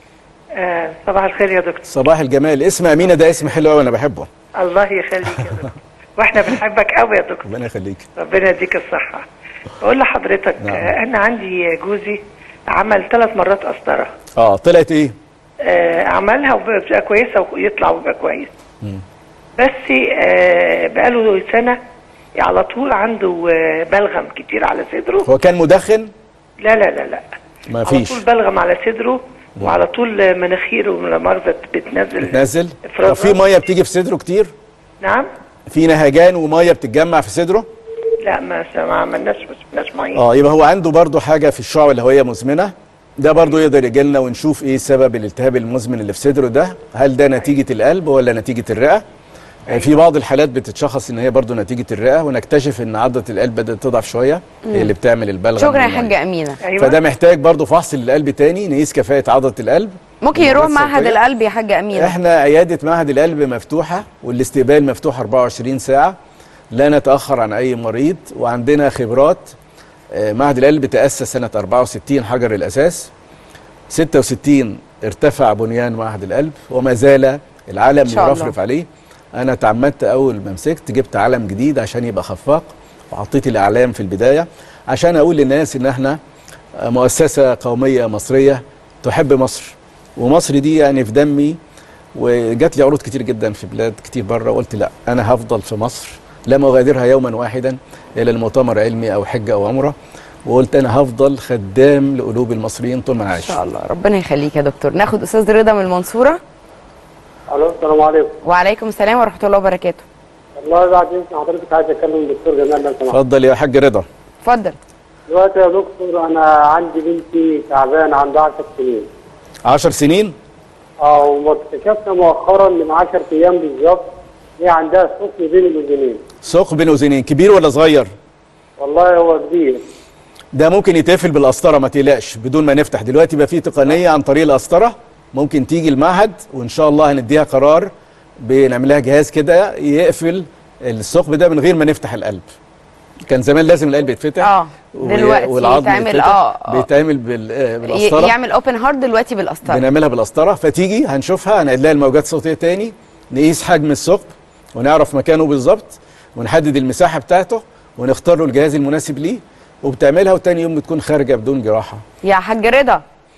آه صباح الخير يا دكتور صباح الجمال اسم امينه ده اسم حلو قوي انا بحبه الله يخليك يا دكتور واحنا بنحبك قوي يا دكتور ربنا يخليك ربنا يديك الصحه بقول لحضرتك نعم. آه انا عندي جوزي عمل ثلاث مرات قسطره اه طلعت ايه آه، عملها وبتبقى كويسه ويطلع ويبقى كويس بس آه، بقاله سنه على طول عنده آه، بلغم كتير على صدره هو كان مدخن لا لا لا لا ما على فيش طول بلغم على صدره وعلى طول مناخيره من المرضى بتنزل نازل طب إفراز في ميه بتيجي في صدره كتير نعم في نهجان وميه بتتجمع في صدره لا ما ما عملناش ما شفناش ميه اه يبقى هو عنده برضو حاجه في الشعب الهويه مزمنه ده برضو يقدر يجي لنا ونشوف ايه سبب الالتهاب المزمن اللي في صدره ده هل ده نتيجه القلب ولا نتيجه الرئه آه، في بعض الحالات بتتشخص ان هي برضو نتيجه الرئه ونكتشف ان عضله القلب بدات تضعف شويه هي اللي بتعمل البلغم شكرا يا والمية. حاجه امينه ايوه فده محتاج برضو فحص للقلب تاني نقيس كفاءه عضله القلب ممكن يروح والموجات معهد الصوتية. القلب يا حاجه امينه احنا عياده معهد القلب مفتوحه والاستقبال مفتوح 24 ساعه لا نتاخر عن اي مريض وعندنا خبرات آه، معهد القلب تاسس سنه 64 حجر الاساس 66 ارتفع بنيان معهد القلب وما زال العالم شاء الله. يرفرف عليه انا تعمدت اول ما مسكت جبت علم جديد عشان يبقى خفاق وحطيت الاعلام في البدايه عشان اقول للناس ان احنا آه، مؤسسه قوميه مصريه تحب مصر ومصر دي يعني في دمي وجات لي عروض كتير جدا في بلاد كتير بره وقلت لا انا هفضل في مصر لم اغادرها يوما واحدا الى المؤتمر علمي او حجه او عمره وقلت انا هفضل خدام لقلوب المصريين طول ما انا ان عايش شاء الله ربنا يخليك يا دكتور ناخد استاذ رضا من المنصوره الو السلام عليكم وعليكم السلام ورحمه الله وبركاته والله بعد اذن حضرتك عايز اكلم الدكتور جمال لو سمحت اتفضل يا حاج رضا اتفضل دلوقتي يا دكتور انا عندي بنتي تعبانه عندها 10 سنين 10 سنين اه واكتشفنا مؤخرا من 10 ايام بالظبط هي عندها ثقب بين الاذنين ثقب بين اذنين كبير ولا صغير والله هو كبير ده ممكن يتقفل بالقسطره ما تقلقش بدون ما نفتح دلوقتي بقى في تقنيه عن طريق القسطره ممكن تيجي المعهد وان شاء الله هنديها قرار بنعمل لها جهاز كده يقفل الثقب ده من غير ما نفتح القلب كان زمان لازم القلب يتفتح اه و- دلوقتي والعظم يتعمل يتفتح. اه آه. بيتعمل بال- آه، ي- بالقسطره يعمل اوبن هارت دلوقتي بالقسطره بنعملها بالقسطره فتيجي هنشوفها هنعيد لها الموجات الصوتيه تاني نقيس حجم الثقب ونعرف مكانه بالظبط ونحدد المساحه بتاعته ونختار له الجهاز المناسب ليه وبتعملها وتاني يوم بتكون خارجه بدون جراحه يا حاج رضا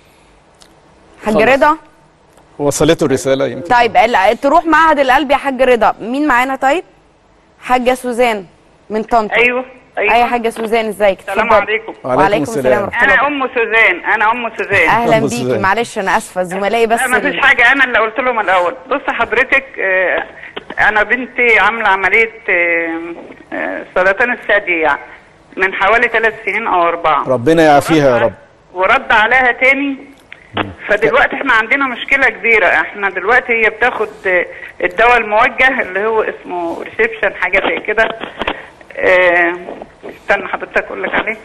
حاج خلاص. رضا وصلته الرساله يمكن طيب ال- تروح معهد القلب يا حاج رضا مين معانا طيب حاجه سوزان من طنطا ايوه ايوه اي حاجه سوزان ازيك السلام اتفضلي. عليكم وعليكم السلام ورحمه الله انا ام سوزان انا ام سوزان اهلا أم بيكي سوزان. معلش انا اسفه زملائي بس لا ما فيش ال- حاجه انا اللي قلت لهم الاول بص حضرتك آه، انا بنتي عامله عمليه آه، آه، سرطان الثدي يعني من حوالي ثلاث سنين او اربعه ربنا يعافيها يا رب ورد عليها تاني فدلوقتي احنا عندنا مشكله كبيره احنا دلوقتي هي بتاخد آه، الدواء الموجه اللي هو اسمه ريسبشن حاجه زي كده آه، استنى حضرتك اقول لك عليه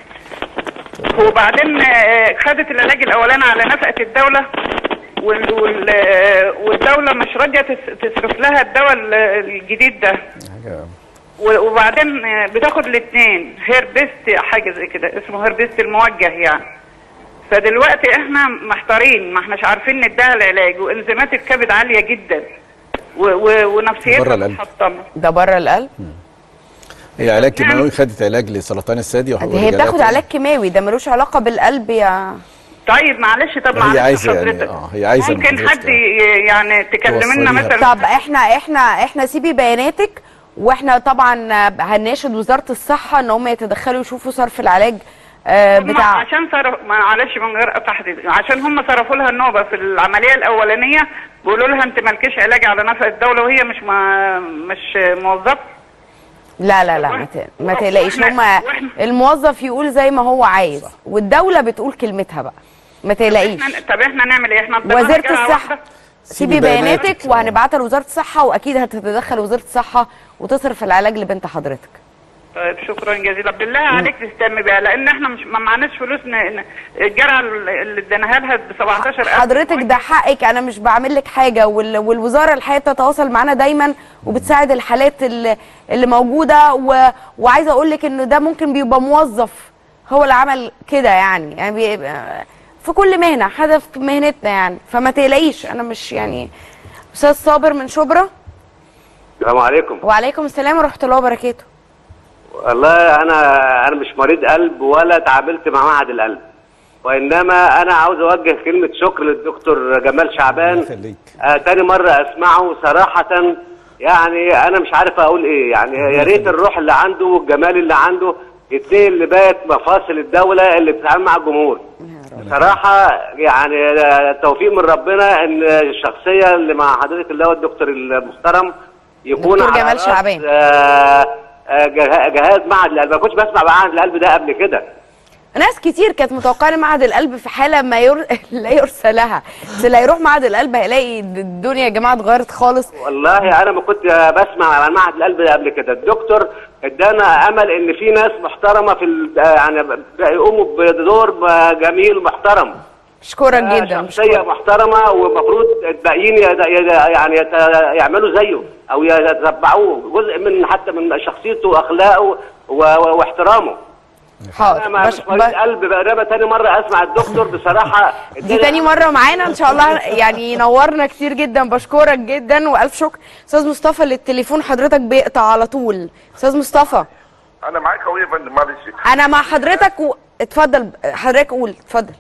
وبعدين آه، خدت العلاج الاولاني على نفقه الدوله وال- وال- آه، والدوله مش راضيه تس- تصرف لها الدواء ال- الجديد ده و- وبعدين آه، بتاخد الاثنين هيربست حاجه زي كده اسمه هيربست الموجه يعني فدلوقتي احنا محتارين ما احناش عارفين نديها العلاج وانزيمات الكبد عاليه جدا و- و- بره ونفسيتها القلب. محطمه ده بره القلب هي علاج كيماوي خدت علاج لسرطان الثدي وح- هي ورجالات بتاخد تاني. علاج كيماوي ده ملوش علاقه بالقلب يا طيب معلش طب هي معلش عايزة يعني- حضرتك آه، هي عايزة من ممكن حضرتك حد ي- يعني تكلمنا توصليها. مثلا طب احنا احنا احنا سيبي بياناتك واحنا طبعا هنناشد وزاره الصحه ان هم يتدخلوا يشوفوا صرف العلاج آه، هم بتاع عشان صرف معلش من غير قطع حديد عشان هم صرفوا لها النوبه في العمليه الاولانيه بيقولوا لها انت مالكيش علاج على نفقه الدوله وهي مش ما مش موظفه لا لا لا ما ت- ما تقلقيش وإحنا- هم وإحنا- الموظف يقول زي ما هو عايز والدوله بتقول كلمتها بقى ما تقلقيش احنا طب احنا نعمل ايه احنا قدامنا وزاره جرعة الصحه واحدة. سيبي بياناتك وهنبعتها لوزاره الصحه واكيد هتتدخل وزاره الصحه وتصرف العلاج لبنت حضرتك طيب شكرا جزيلا بالله عليك تهتم بيها لان احنا مش ما معناش فلوس ن- ن- الجرعه اللي اديناها لها ب 17000 حضرتك ده حقك انا مش بعمل لك حاجه وال- والوزاره الحقيقه بتتواصل معانا دايما وبتساعد الحالات اللي, اللي موجوده و... وعايزه اقول لك ان ده ممكن بيبقى موظف هو اللي عمل كده يعني يعني بيبقى في كل مهنه هدف مهنتنا يعني فما تقلقيش انا مش يعني استاذ صابر من شبرا السلام عليكم وعليكم السلام ورحمه الله وبركاته والله انا انا مش مريض قلب ولا تعاملت مع معهد القلب وانما انا عاوز اوجه كلمه شكر للدكتور جمال شعبان يخليك آه تاني مره اسمعه صراحه يعني انا مش عارف اقول ايه يعني يا ريت الروح اللي عنده والجمال اللي عنده يتنقل لباقي مفاصل الدوله اللي بتتعامل مع الجمهور صراحه يعني آه، توفيق من ربنا ان الشخصيه اللي مع حضرتك اللي هو الدكتور المحترم يكون دكتور على جمال رأس، شعبان. آه، آه، جه- جهاز معهد القلب ما كنتش بسمع معهد القلب ده قبل كده ناس كتير كانت متوقعه ان معهد القلب في حاله ما ير... لا يرسى لها بس اللي هيروح معهد القلب هيلاقي الدنيا يا جماعه اتغيرت خالص والله انا ما كنت بسمع عن معهد القلب ده قبل كده الدكتور ادانا امل ان في ناس محترمه في ال- يعني يقوموا بدور جميل ومحترم اشكرك جدا شخصيه محترمه والمفروض الباقيين ي- ي- يعني يت- يعملوا زيه او يتبعوه جزء من حتى من شخصيته واخلاقه و- و- واحترامه انا حاضر ما بش... مش مريض قلب بقى انا تاني مره اسمع الدكتور بصراحه دي تاني مرة معانا ان شاء الله يعني نورنا كتير جدا بشكرك جدا والف شكر استاذ مصطفى اللي التليفون حضرتك بيقطع على طول استاذ مصطفى انا معاك اهو يا فندم معلش انا مع حضرتك و... اتفضل حضرتك قول اتفضل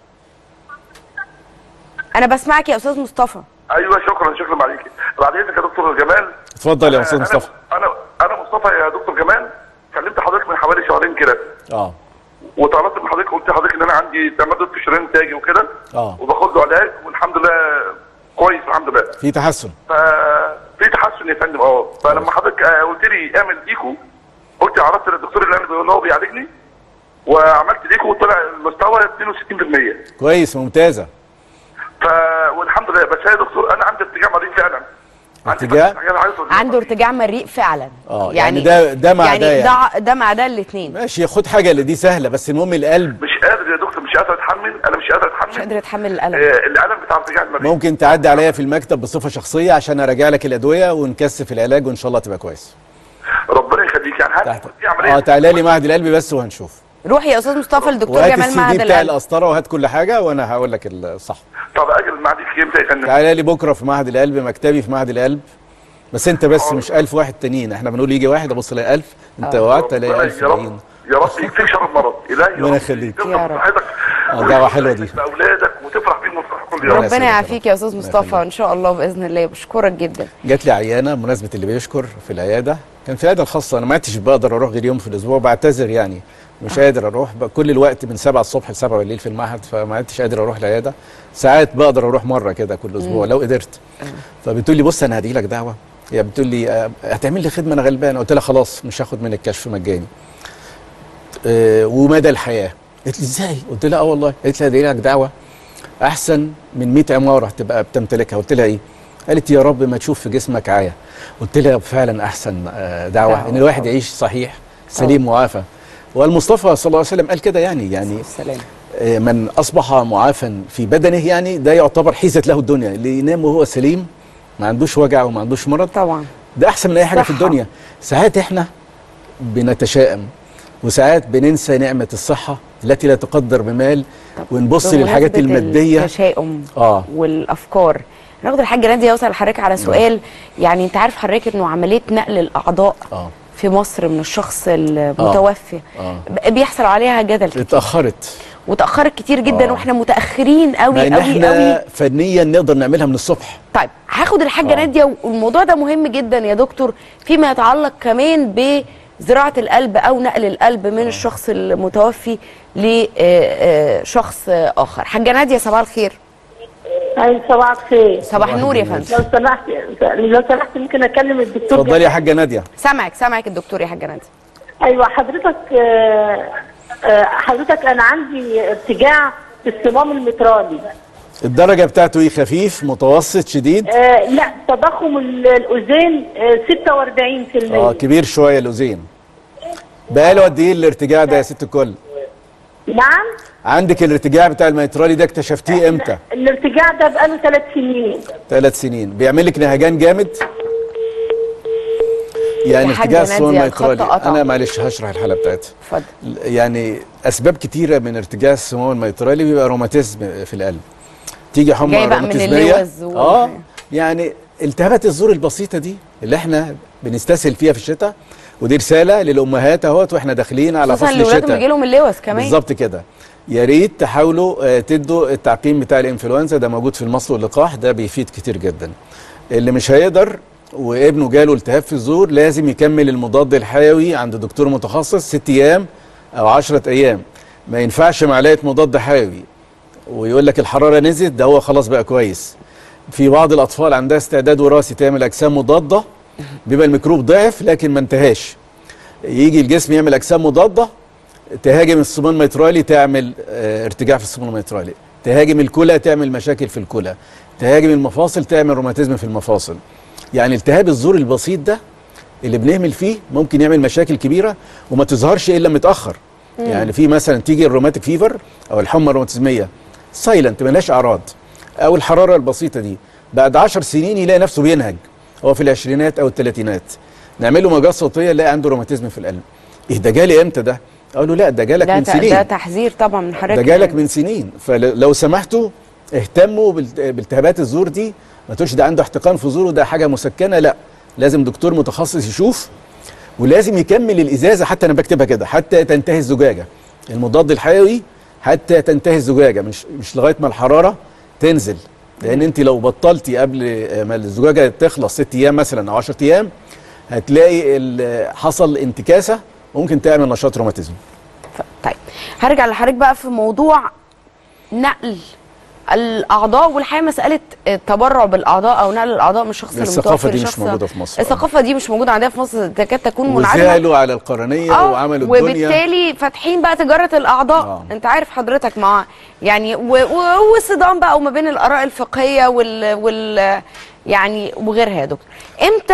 انا بسمعك يا استاذ مصطفى ايوه شكرا شكرا عليك بعد اذنك يا دكتور جمال اتفضل يا استاذ أنا- مصطفى انا انا مصطفى يا دكتور جمال كلمت حضرتك من حوالي شهرين كده اه وطلبت من حضرتك قلت لحضرتك ان انا عندي تمدد في شريان تاجي وكده اه وباخد له علاج والحمد لله كويس الحمد لله في تحسن ففي تحسن يا فندم اه فلما حضرتك آه، قلت لي اعمل ايكو قلت عرفت للدكتور اللي انا اللي هو بيعالجني وعملت الايكو وطلع المستوى 62% كويس ممتازه ف والحمد لله بس يا دكتور انا عندي ارتجاع مريض فعلا ارتجاع عنده ارتجاع مريء فعلا اه يعني ده ده مع يعني ده يعني ده ده مع ده الاثنين ماشي خد حاجه اللي دي سهله بس المهم القلب مش قادر يا دكتور مش قادر اتحمل انا مش قادر اتحمل مش قادر اتحمل الالم آه الالم بتاع ارتجاع المريض ممكن تعدي عليا في المكتب بصفه شخصيه عشان اراجع لك الادويه ونكثف العلاج وان شاء الله تبقى كويس ربنا يخليك يعني هات في عمليه اه تعالى لي معهد القلب بس وهنشوف روح يا استاذ مصطفى الدكتور وهات جمال السي معهد دي بتاع القلب القسطره وهات كل حاجه وانا هقول لك الصح طب اجل معديك امتى يا فندم تعالى لي بكره في معهد القلب مكتبي في معهد القلب بس انت بس مش 1000 واحد تانيين احنا بنقول يجي واحد ابص الاقي 1000 انت آه. وعدت الاقي ربنا 1000 يا رب باقيين يا رب يكفيك شر المرض الهي يا ربنا رب يخليك تفرح بصحتك اه دعوه حلوه دي باولادك وتفرح بيهم وتفرح كل يوم ربنا يعافيك يا استاذ مصطفى ان شاء الله باذن الله بشكرك جدا جات لي عيانه بمناسبه اللي بيشكر في العياده كان في العياده الخاصه انا ما عدتش بقدر اروح غير يوم في الاسبوع بعتذر يعني مش قادر اروح بقى كل الوقت من 7 الصبح ل 7 بالليل في المعهد فما عدتش قادر اروح العياده ساعات بقدر اروح مره كده كل اسبوع مم. لو قدرت فبتقول لي بص انا هدي لك دعوه هي بتقول لي آه، هتعمل لي خدمه انا غلبان قلت لها خلاص مش هاخد منك كشف مجاني آه، ومدى الحياه قالت لي ازاي قلت لها اه والله قالت لي هدي لك دعوه احسن من 100 عماره تبقى بتمتلكها قلت لها ايه قالت يا رب ما تشوف في جسمك عايه قلت لها فعلا احسن آه، دعوه دعوة ان الواحد يعيش صحيح سليم معافى والمصطفى صلى الله عليه وسلم قال كده يعني يعني السلام آه، من اصبح معافى في بدنه يعني ده يعتبر حيزت له الدنيا اللي ينام وهو سليم ما عندوش وجع وما عندوش مرض طبعا ده احسن من اي حاجه في صحة. الدنيا ساعات احنا بنتشائم وساعات بننسى نعمه الصحه التي لا تقدر بمال ونبص للحاجات بمناسبة الماديه التشاؤم اه والافكار ناخد الحاجه ناديه اوصل لحضرتك على سؤال يعني انت عارف حضرتك انه عمليه نقل الاعضاء اه في مصر من الشخص المتوفي اه ب- بيحصل عليها جدل كتير اتاخرت وتاخرت كتير جدا آه. واحنا متاخرين مع قوي ان قوي احنا قوي فنيا نقدر نعملها من الصبح طيب هاخد الحاجه آه. ناديه والموضوع ده مهم جدا يا دكتور فيما يتعلق كمان بزراعه القلب او نقل القلب من الشخص المتوفي لشخص اخر حاجه ناديه صباح الخير اي صباح الخير صباح النور يا فندم لو سمحت لو سمحت ممكن اكلم الدكتور اتفضلي يا جمال؟ حاجه ناديه سامعك سامعك الدكتور يا حاجه ناديه ايوه حضرتك آه، آه، حضرتك انا عندي ارتجاع في الصمام المترالي الدرجه بتاعته ايه خفيف متوسط شديد آه، لا تضخم ال- الاذين آه، 46% اه كبير شويه الاذين بقاله قد ايه الارتجاع ده يا ست الكل نعم عندك الارتجاع بتاع الميترالي ده اكتشفتيه امتى الارتجاع ده بقاله ثلاث سنين ثلاث سنين بيعمل لك نهجان جامد يعني يا حاجة ارتجاع الصمام نادية، الخط الميترالي قطع. انا معلش هشرح الحاله بتاعتها اتفضل يعني اسباب كتيره من ارتجاع الصمام الميترالي بيبقى روماتيزم في القلب تيجي حمى جاي بقى من روماتيزميه اللوز و- اه يعني التهابات الزور البسيطه دي اللي احنا بنستسهل فيها في الشتاء ودي رساله للامهات اهوت واحنا داخلين على خصوصا فصل اللي ولادهم الشتاء يجي لهم اللوز كمان بالظبط كده يا ريت تحاولوا آه، تدوا التعقيم بتاع الانفلونزا ده موجود في المصل واللقاح ده بيفيد كتير جدا اللي مش هيقدر وابنه جاله التهاب في الزور لازم يكمل المضاد الحيوي عند دكتور متخصص ست ايام او عشرة ايام ما ينفعش معلقه مضاد حيوي ويقول لك الحراره نزلت ده هو خلاص بقى كويس في بعض الاطفال عندها استعداد وراثي تعمل اجسام مضاده بيبقى الميكروب ضعف لكن ما انتهاش يجي الجسم يعمل اجسام مضاده تهاجم الصمام الميترالي تعمل آه، ارتجاع في الصمام الميترالي تهاجم الكلى تعمل مشاكل في الكلى تهاجم المفاصل تعمل روماتيزم في المفاصل يعني التهاب الزور البسيط ده اللي بنهمل فيه ممكن يعمل مشاكل كبيره وما تظهرش الا متاخر مم. يعني في مثلا تيجي الروماتيك فيفر او الحمى الروماتيزميه سايلنت ملهاش اعراض او الحراره البسيطه دي بعد عشر سنين يلاقي نفسه بينهج هو في العشرينات او الثلاثينات نعمل له موجات صوتيه يلاقي عنده روماتيزم في القلب ايه ده جالي امتى ده اقول له لا ده جالك ده من ت- سنين ده تحذير طبعا من حضرتك ده جالك من سنين فلو سمحتوا اهتموا بالت- بالتهابات الزور دي ما تقولش ده عنده احتقان في زوره ده حاجه مسكنه لا لازم دكتور متخصص يشوف ولازم يكمل الازازه حتى انا بكتبها كده حتى تنتهي الزجاجه المضاد الحيوي حتى تنتهي الزجاجه مش مش لغايه ما الحراره تنزل لان انت لو بطلتي قبل ما الزجاجه تخلص ست ايام مثلا او 10 ايام هتلاقي ال- حصل انتكاسه ممكن تعمل نشاط روماتيزم طيب هرجع لحضرتك بقى في موضوع نقل الاعضاء والحقيقه مساله التبرع بالاعضاء او نقل الاعضاء من الشخص الثقافة المتوفي دي مش لشخص- موجودة في مصر. الثقافه دي مش موجوده عندنا في مصر تكاد تكون منعدمه وزعلوا على القرنيه آه، وعملوا الدنيا وبالتالي فاتحين بقى تجاره الاعضاء آه. انت عارف حضرتك مع يعني و- و- والصدام بقى وما بين الاراء الفقهيه وال, وال يعني وغيرها يا دكتور امتى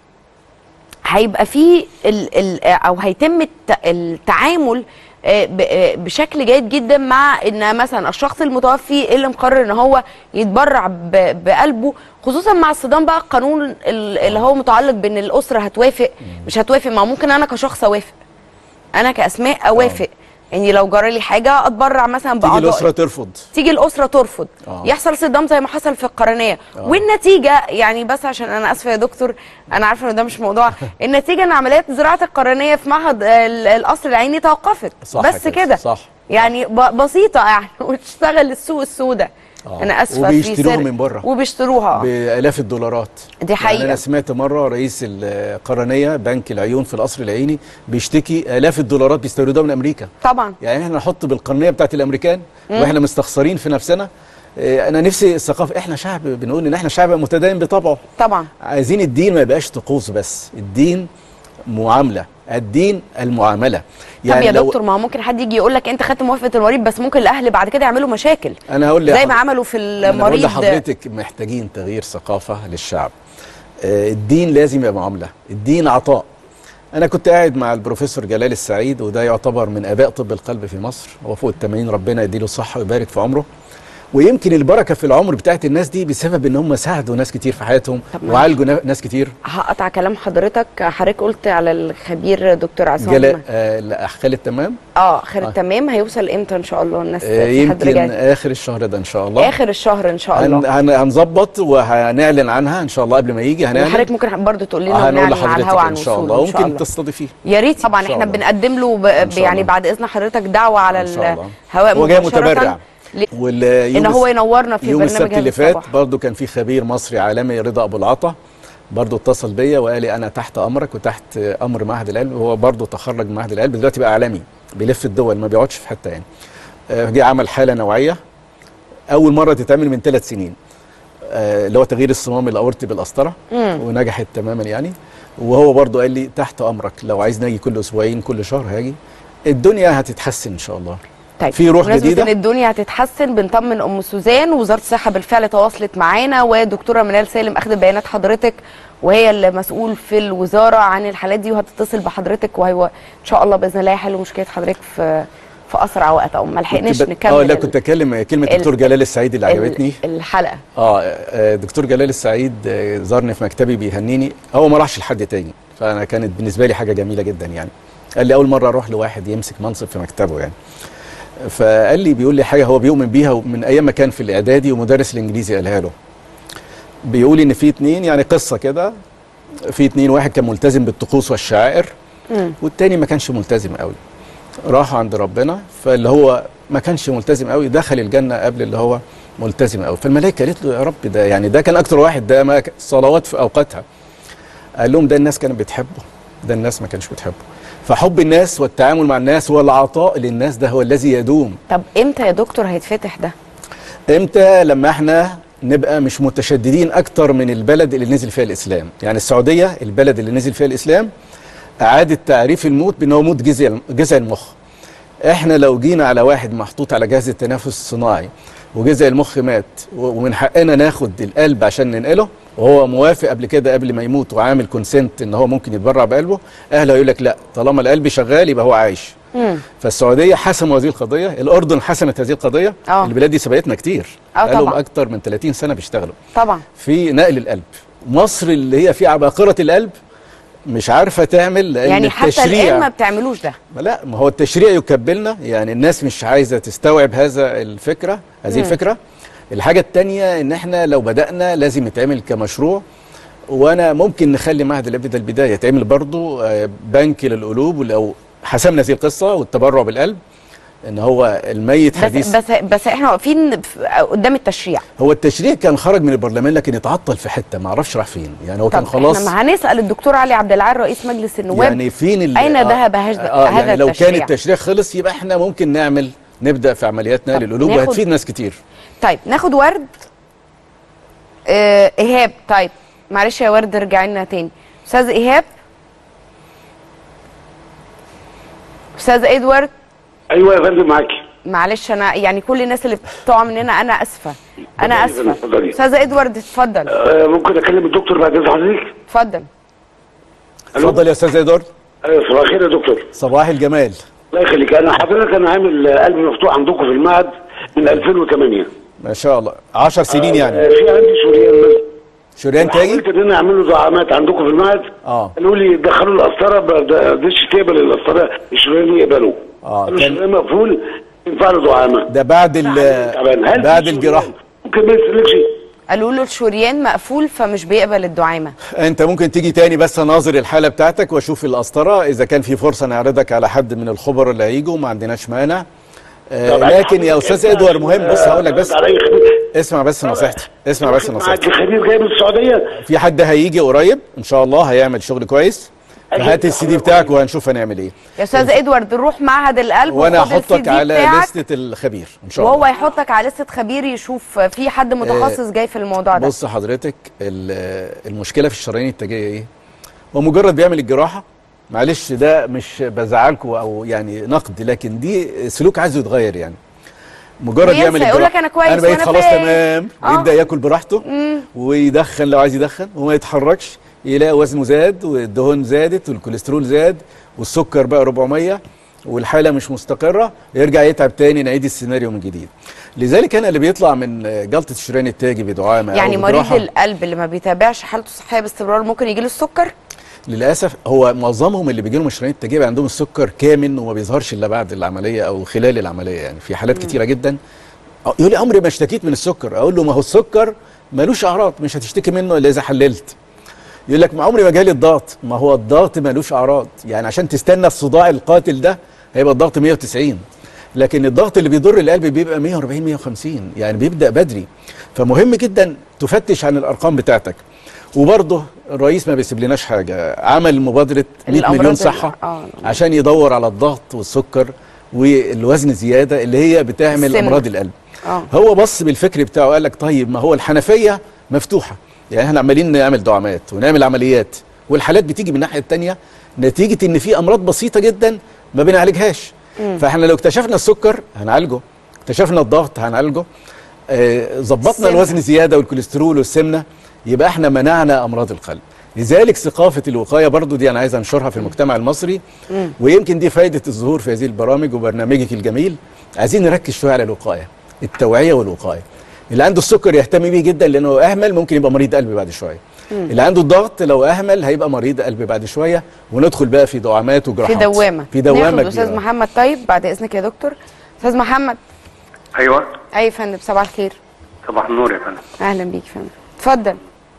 هيبقى في ال ال او هيتم الت- التعامل آه، ب- آه، بشكل جيد جدا مع ان مثلا الشخص المتوفي اللي مقرر ان هو يتبرع ب- بقلبه خصوصا مع الصدام بقى القانون ال- اللي هو متعلق بان الاسره هتوافق مش هتوافق ما ممكن انا كشخص اوافق انا كاسماء اوافق يعني لو جرى لي حاجه اتبرع مثلا تيجي باعضاء الاسره ترفض تيجي الاسره ترفض آه. يحصل صدام زي ما حصل في القرنيه آه. والنتيجه يعني بس عشان انا اسفه يا دكتور انا عارفه ان ده مش موضوع النتيجه ان عمليات زراعه القرنيه في معهد ال- القصر العيني توقفت صح بس كده، كده صح. يعني ب- بسيطه يعني وتشتغل السوق السوداء آه. انا اسفه وبيشتروها في سر- من بره. وبيشتروها بالاف الدولارات دي يعني حقيقة. انا سمعت مره رئيس القرنيه بنك العيون في القصر العيني بيشتكي الاف الدولارات بيستوردوها من امريكا طبعا يعني احنا نحط بالقرنيه بتاعت الامريكان مم. واحنا مستخسرين في نفسنا إيه، انا نفسي الثقافه احنا شعب بنقول ان احنا شعب متدين بطبعه طبعا عايزين الدين ما يبقاش طقوس بس الدين معامله الدين المعامله يعني طب يا دكتور ما هو ممكن حد يجي يقول لك انت خدت موافقه المريض بس ممكن الاهل بعد كده يعملوا مشاكل انا هقول زي ما لحضرتك- عملوا في أنا بقول المريض لحضرتك محتاجين تغيير ثقافة للشعب آه، الدين لازم يبقى معاملة الدين عطاء أنا كنت قاعد مع البروفيسور جلال السعيد وده يعتبر من آباء طب القلب في مصر هو فوق التمانين ربنا يديله الصحة ويبارك في عمره ويمكن البركة في العمر بتاعت الناس دي بسبب إن هم ساعدوا ناس كتير في حياتهم طب ما- وعالجوا نا- ناس كتير هقطع كلام حضرتك حضرتك قلت على الخبير دكتور عصام جلاء آه لا، خالد تمام اه خير آه. تمام هيوصل امتى ان شاء الله الناس آه في حد يمكن رجع آخر الشهر ده إن شاء الله اخر الشهر ان شاء هن- الله هن- هنظبط وهنعلن عنها إن شاء الله قبل ما يجي هنعلن وحضرتك ممكن برضه تقول لنا هنقول ونعلن على لحضرتك الهواء عن ان شاء وصوله الله ان شاء وممكن الله تستضيفيه يا ريت طبعا إن شاء احنا الله. بنقدم له ب... إن شاء يعني الله. بعد اذن حضرتك دعوه على إن شاء الله. الهواء هو جاي مباشرة متبرع ل- واليوم ان هو ينورنا في يوم برنامج السبت هذا اللي فات الصباح. برضو كان في خبير مصري عالمي رضا ابو العطا برضو اتصل بيا وقال لي انا تحت امرك وتحت امر معهد القلب وهو برضو تخرج من معهد القلب دلوقتي بقى عالمي بيلف الدول ما بيقعدش في حته يعني آه، جه عمل حاله نوعيه اول مره تتعمل من ثلاث سنين آه، اللي هو تغيير الصمام الاورطي بالقسطره مم. ونجحت تماما يعني وهو برضو قال لي تحت امرك لو عايز ناجي كل اسبوعين كل شهر هاجي الدنيا هتتحسن ان شاء الله طيب في روح بمناسبة جديده ان الدنيا هتتحسن بنطمن ام سوزان وزاره الصحه بالفعل تواصلت معانا ودكتوره منال سالم اخذت بيانات حضرتك وهي اللي مسؤول في الوزاره عن الحالات دي وهتتصل بحضرتك وهو ان شاء الله باذن الله يحل مشكله حضرتك في في اسرع وقت او ما لحقناش كنت ب- نكمل اه لا ال- كنت اكلم كلمه ال- دكتور جلال السعيد اللي ال- عجبتني الحلقه اه آه، دكتور جلال السعيد آه، زارني في مكتبي بيهنيني هو ما راحش لحد تاني فانا كانت بالنسبه لي حاجه جميله جدا يعني قال لي اول مره اروح لواحد يمسك منصب في مكتبه يعني فقال لي بيقول لي حاجه هو بيؤمن بيها من ايام ما كان في الاعدادي ومدرس الانجليزي قالها له بيقول ان في اتنين يعني قصه كده في اتنين واحد كان ملتزم بالطقوس والشعائر مم. والتاني ما كانش ملتزم قوي راحوا عند ربنا فاللي هو ما كانش ملتزم قوي دخل الجنه قبل اللي هو ملتزم قوي فالملائكه قالت له يا رب ده يعني ده كان اكتر واحد ده ما ك- صلوات في اوقاتها قال لهم ده الناس كانت بتحبه ده الناس ما كانش بتحبه فحب الناس والتعامل مع الناس والعطاء للناس ده هو الذي يدوم طب امتى يا دكتور هيتفتح ده امتى لما احنا نبقى مش متشددين اكتر من البلد اللي نزل فيها الاسلام يعني السعوديه البلد اللي نزل فيها الاسلام اعاده تعريف الموت بان هو موت جذع جذع المخ احنا لو جينا على واحد محطوط على جهاز التنفس الصناعي وجذع المخ مات و- ومن حقنا ناخد القلب عشان ننقله وهو موافق قبل كده قبل ما يموت وعامل كونسنت ان هو ممكن يتبرع بقلبه اهله يقول لك لا طالما القلب شغال يبقى هو عايش مم. فالسعوديه حسموا هذه القضيه الاردن حسمت هذه القضيه آه. البلاد دي سبقتنا كتير آه بقالهم طبعاً. اكتر من 30 سنه بيشتغلوا طبعا في نقل القلب مصر اللي هي في عباقره القلب مش عارفه تعمل لان يعني حتى التشريع الان ما بتعملوش ده ما لا ما هو التشريع يكبلنا يعني الناس مش عايزه تستوعب هذا الفكره هذه مم. الفكره الحاجه الثانيه ان احنا لو بدانا لازم يتعمل كمشروع وانا ممكن نخلي معهد القلب ده البدايه يتعمل برضو آه، بنك للقلوب ولو حسمنا هذه القصه والتبرع بالقلب ان هو الميت بس حديث بس بس احنا واقفين في- قدام التشريع هو التشريع كان خرج من البرلمان لكن اتعطل في حته ما اعرفش راح فين يعني هو كان طب خلاص احنا هنسال الدكتور علي عبد العال رئيس مجلس النواب يعني فين ال- اين آه، ذهب هذا آه هذا يعني لو التشريع كان التشريع خلص يبقى احنا ممكن نعمل نبدا في عمليات نقل القلوب ناخد- وهتفيد ناس كتير طيب ناخد ورد آه ايهاب طيب معلش يا ورد ارجعي لنا تاني استاذ ايهاب استاذ ادوارد ايوه يا فندم معاكي معلش انا يعني كل الناس اللي بتقع مننا انا اسفه انا اسفه اتفضلي. استاذ ادوارد اتفضل آه ممكن اكلم الدكتور بعد اذن حضرتك اتفضل اتفضل يا استاذ ادوارد ايوه صباح الخير يا دكتور صباح الجمال الله يخليك انا حضرتك انا عامل آه، قلب مفتوح عندكم في المعهد من 2008 ما شاء الله 10 سنين آه، يعني في عندي شريان مثلا شريان تاجي حاولت ان انا اعمل له دعامات عندكم في المعهد اه قالوا لي دخلوا القسطره ما رضيتش تقبل القسطره الشريان يقبلوا اه قالوا كان الشريان مقفول ينفع له دعامه ده بعد ال تعبان. هل بعد في الجراحه ممكن ما يسلكش قالوا له الشريان مقفول فمش بيقبل الدعامه انت ممكن تيجي تاني بس اناظر الحاله بتاعتك واشوف القسطره اذا كان في فرصه نعرضك على حد من الخبراء اللي هيجوا ما عندناش مانع آه طب لكن يا حضرتك استاذ انت ادوار مهم بص هقول لك بس علي خبير. اسمع بس نصيحتي اسمع بس معاك نصيحتي خبير جاي من السعوديه في حد هيجي قريب ان شاء الله هيعمل شغل كويس فهات السي دي بتاعك وهنشوف هنعمل ايه يا استاذ ادوارد نروح معهد القلب وانا وخد السي هحطك دي على بتاعك لستة الخبير ان شاء الله وهو يحطك على لسته خبير يشوف في حد متخصص جاي في الموضوع ده بص حضرتك ال- المشكله في الشرايين التاجيه ايه هو مجرد بيعمل الجراحه معلش ده مش بزعلكم او يعني نقد لكن دي سلوك عايز يتغير يعني مجرد وينسى يعمل يقول لك أنا كويس انا بقيت وأنا خلاص فاهم. تمام آه. ويبدا ياكل براحته مم. ويدخن لو عايز يدخن وما يتحركش يلاقي وزنه زاد والدهون زادت والكوليسترول زاد والسكر بقى 400 والحاله مش مستقره يرجع يتعب تاني نعيد السيناريو من جديد لذلك انا اللي بيطلع من جلطه الشريان التاجي بدعامه يعني أو مريض بجراحة القلب اللي ما بيتابعش حالته الصحيه باستمرار ممكن يجي له السكر للاسف هو معظمهم اللي بيجي لهم الشرايين التاجيه بيبقى عندهم السكر كامن وما بيظهرش الا بعد العمليه او خلال العمليه يعني في حالات كتيره جدا أو يقول لي عمري ما اشتكيت من السكر اقول له ما هو السكر ملوش اعراض مش هتشتكي منه الا اذا حللت يقول لك ما عمري ما جالي الضغط ما هو الضغط ملوش اعراض يعني عشان تستنى الصداع القاتل ده هيبقى الضغط 190 لكن الضغط اللي بيضر القلب بيبقى 140 150 يعني بيبدا بدري فمهم جدا تفتش عن الارقام بتاعتك وبرضه الرئيس ما بيسيب لناش حاجه عمل مبادره 100 الأمراض مليون ال- صحه آه. عشان يدور على الضغط والسكر والوزن زياده اللي هي بتعمل السمنة. امراض القلب اه هو بص بالفكر بتاعه قال لك طيب ما هو الحنفيه مفتوحه يعني احنا عمالين نعمل دعامات ونعمل عمليات والحالات بتيجي من الناحيه الثانيه نتيجه ان في امراض بسيطه جدا ما بنعالجهاش مم. فاحنا لو اكتشفنا السكر هنعالجه اكتشفنا الضغط هنعالجه آه، ظبطنا السمنة. الوزن زياده والكوليسترول والسمنه يبقى احنا منعنا امراض القلب لذلك ثقافه الوقايه برضو دي انا عايز انشرها في المجتمع المصري مم. ويمكن دي فايده الظهور في هذه البرامج وبرنامجك الجميل عايزين نركز شويه على الوقايه التوعيه والوقايه اللي عنده السكر يهتم بيه جدا لانه اهمل ممكن يبقى مريض قلب بعد شويه مم. اللي عنده الضغط لو اهمل هيبقى مريض قلب بعد شويه وندخل بقى في دعامات في وجراحات دوامه في دوامه ناخد استاذ كبيرة. محمد طيب بعد اذنك يا دكتور استاذ محمد ايوه اي يا فندم صباح الخير صباح النور يا فندم اهلا بيك يا فندم اتفضل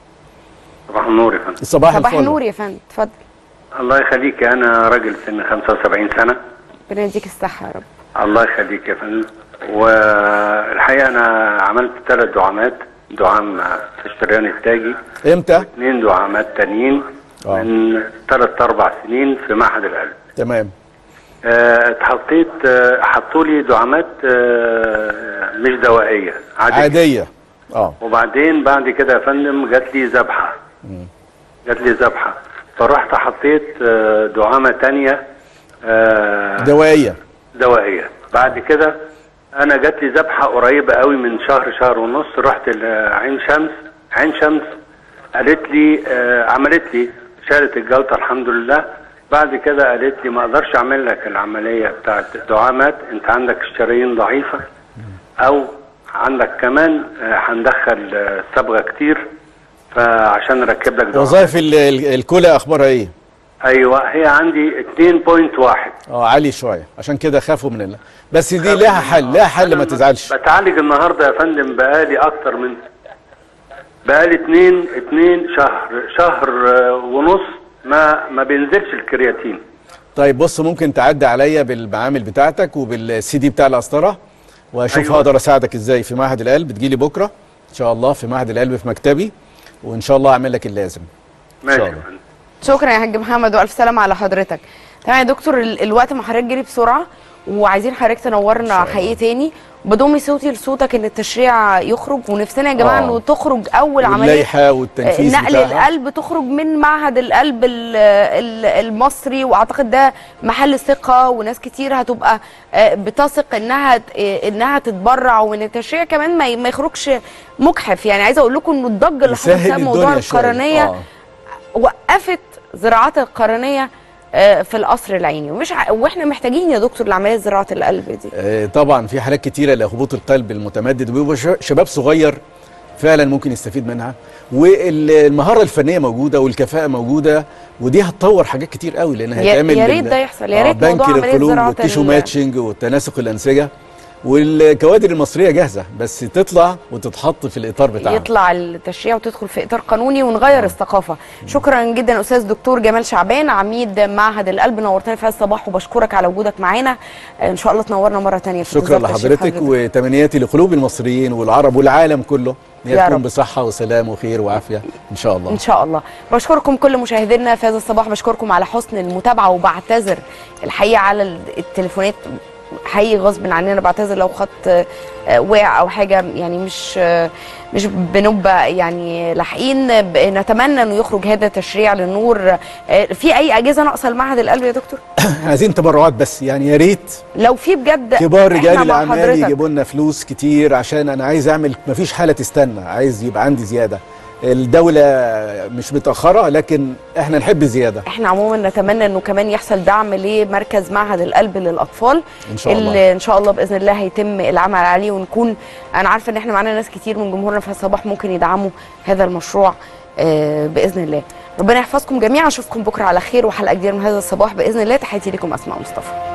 صباح النور يا فندم صباح صباح النور يا فندم اتفضل الله يخليك انا راجل سن 75 سنه ربنا يديك الصحه يا رب الله يخليك يا فندم والحقيقه انا عملت ثلاث دعامات دعام في الشريان التاجي امتى اثنين دعامات تانيين من ثلاث اربع سنين في معهد القلب تمام آه، اتحطيت آه، حطوا لي دعامات آه، مش دوائيه عاديه عاديه اه وبعدين بعد كده يا فندم جات لي ذبحه جات لي ذبحه فرحت حطيت آه، دعامه تانية آه، دوائيه دوائيه بعد كده انا جات لي ذبحه قريبه قوي من شهر شهر ونص رحت لعين شمس عين شمس قالت لي آه عملت لي شالت الجلطه الحمد لله بعد كده قالت لي ما اقدرش اعمل لك العمليه بتاعت الدعامات انت عندك الشرايين ضعيفه او عندك كمان آه، هندخل آه، صبغه كتير فعشان نركب لك دعامات وظائف ال- ال- الكلى اخبارها ايه ايوه هي عندي 2.1 اه عالي شويه عشان كده خافوا من الله بس دي لها حل لها حل ما تزعلش بتعالج النهارده يا فندم بقالي اكتر من بقالي اتنين اتنين شهر شهر آه، ونص ما ما بينزلش الكرياتين طيب بص ممكن تعدي عليا بالمعامل بتاعتك وبالسي دي بتاع القسطره واشوف أيوة. هقدر اساعدك ازاي في معهد القلب تجيلي بكره ان شاء الله في معهد القلب في مكتبي وان شاء الله اعمل لك اللازم ماشي شاء الله. شكرا يا حاج محمد والف سلامه على حضرتك تمام يا دكتور ال- الوقت مع حضرتك جري بسرعه وعايزين حضرتك تنورنا حقيقي تاني بضمي صوتي لصوتك ان التشريع يخرج ونفسنا يا جماعه آه. انه تخرج اول عمليه واللائحه والتنفيذ نقل بتاعها. القلب تخرج من معهد القلب ال- ال- المصري واعتقد ده محل ثقه وناس كتير هتبقى آه، بتثق انها ت- آه، انها تتبرع وان التشريع كمان ما ي- ما يخرجش مجحف يعني عايزه اقول لكم انه الضجه اللي حصلت يسهل بسبب موضوع الدنيا شوية. القرنيه آه. وقفت زراعات القرنيه آه، في القصر العيني ومش ع... واحنا محتاجين يا دكتور لعمليه زراعه القلب دي آه، طبعا في حالات كتيره لهبوط القلب المتمدد وبيبقى ش- شباب صغير فعلا ممكن يستفيد منها والمهاره الفنيه موجوده والكفاءه موجوده ودي هتطور حاجات كتير قوي لان يا- هيتعمل يا ريت بال- ده يحصل، يا ريت بنك موضوع عملية للقلوب زراعة والتيشو ال- ماتشنج والتناسق الانسجه والكوادر المصريه جاهزه بس تطلع وتتحط في الاطار بتاعها يطلع التشريع وتدخل في اطار قانوني ونغير الثقافه شكرا جدا استاذ دكتور جمال شعبان عميد معهد القلب نورتنا في هذا الصباح وبشكرك على وجودك معانا ان شاء الله تنورنا مره تانية في شكرا انتظار تشريف لحضرتك وتمنياتي لقلوب المصريين والعرب والعالم كله ان يا هي تكون رب. بصحه وسلام وخير وعافيه ان شاء الله ان شاء الله بشكركم كل مشاهدينا في هذا الصباح بشكركم على حسن المتابعه وبعتذر الحقيقه على ال- التليفونات حقيقي غصب عننا بعتذر لو خط آه، وقع او حاجه يعني مش آه، مش بنبقى يعني لاحقين ب- نتمنى انه يخرج هذا التشريع للنور آه، في اي اجهزه ناقصه لمعهد القلب يا دكتور عايزين تبرعات بس يعني يا ريت لو في بجد كبار إحنا رجال مع الاعمال حضرتك. يجيبوا لنا فلوس كتير عشان انا عايز اعمل مفيش حاله تستنى عايز يبقى عندي زياده الدوله مش متاخره لكن احنا نحب زياده احنا عموما نتمنى انه كمان يحصل دعم لمركز معهد القلب للاطفال إن شاء الله. اللي ان شاء الله باذن الله هيتم العمل عليه ونكون انا عارفه ان احنا معانا ناس كتير من جمهورنا في الصباح ممكن يدعموا هذا المشروع آه، باذن الله ربنا يحفظكم جميعا اشوفكم بكره على خير وحلقه جديده من هذا الصباح باذن الله تحياتي لكم اسماء مصطفى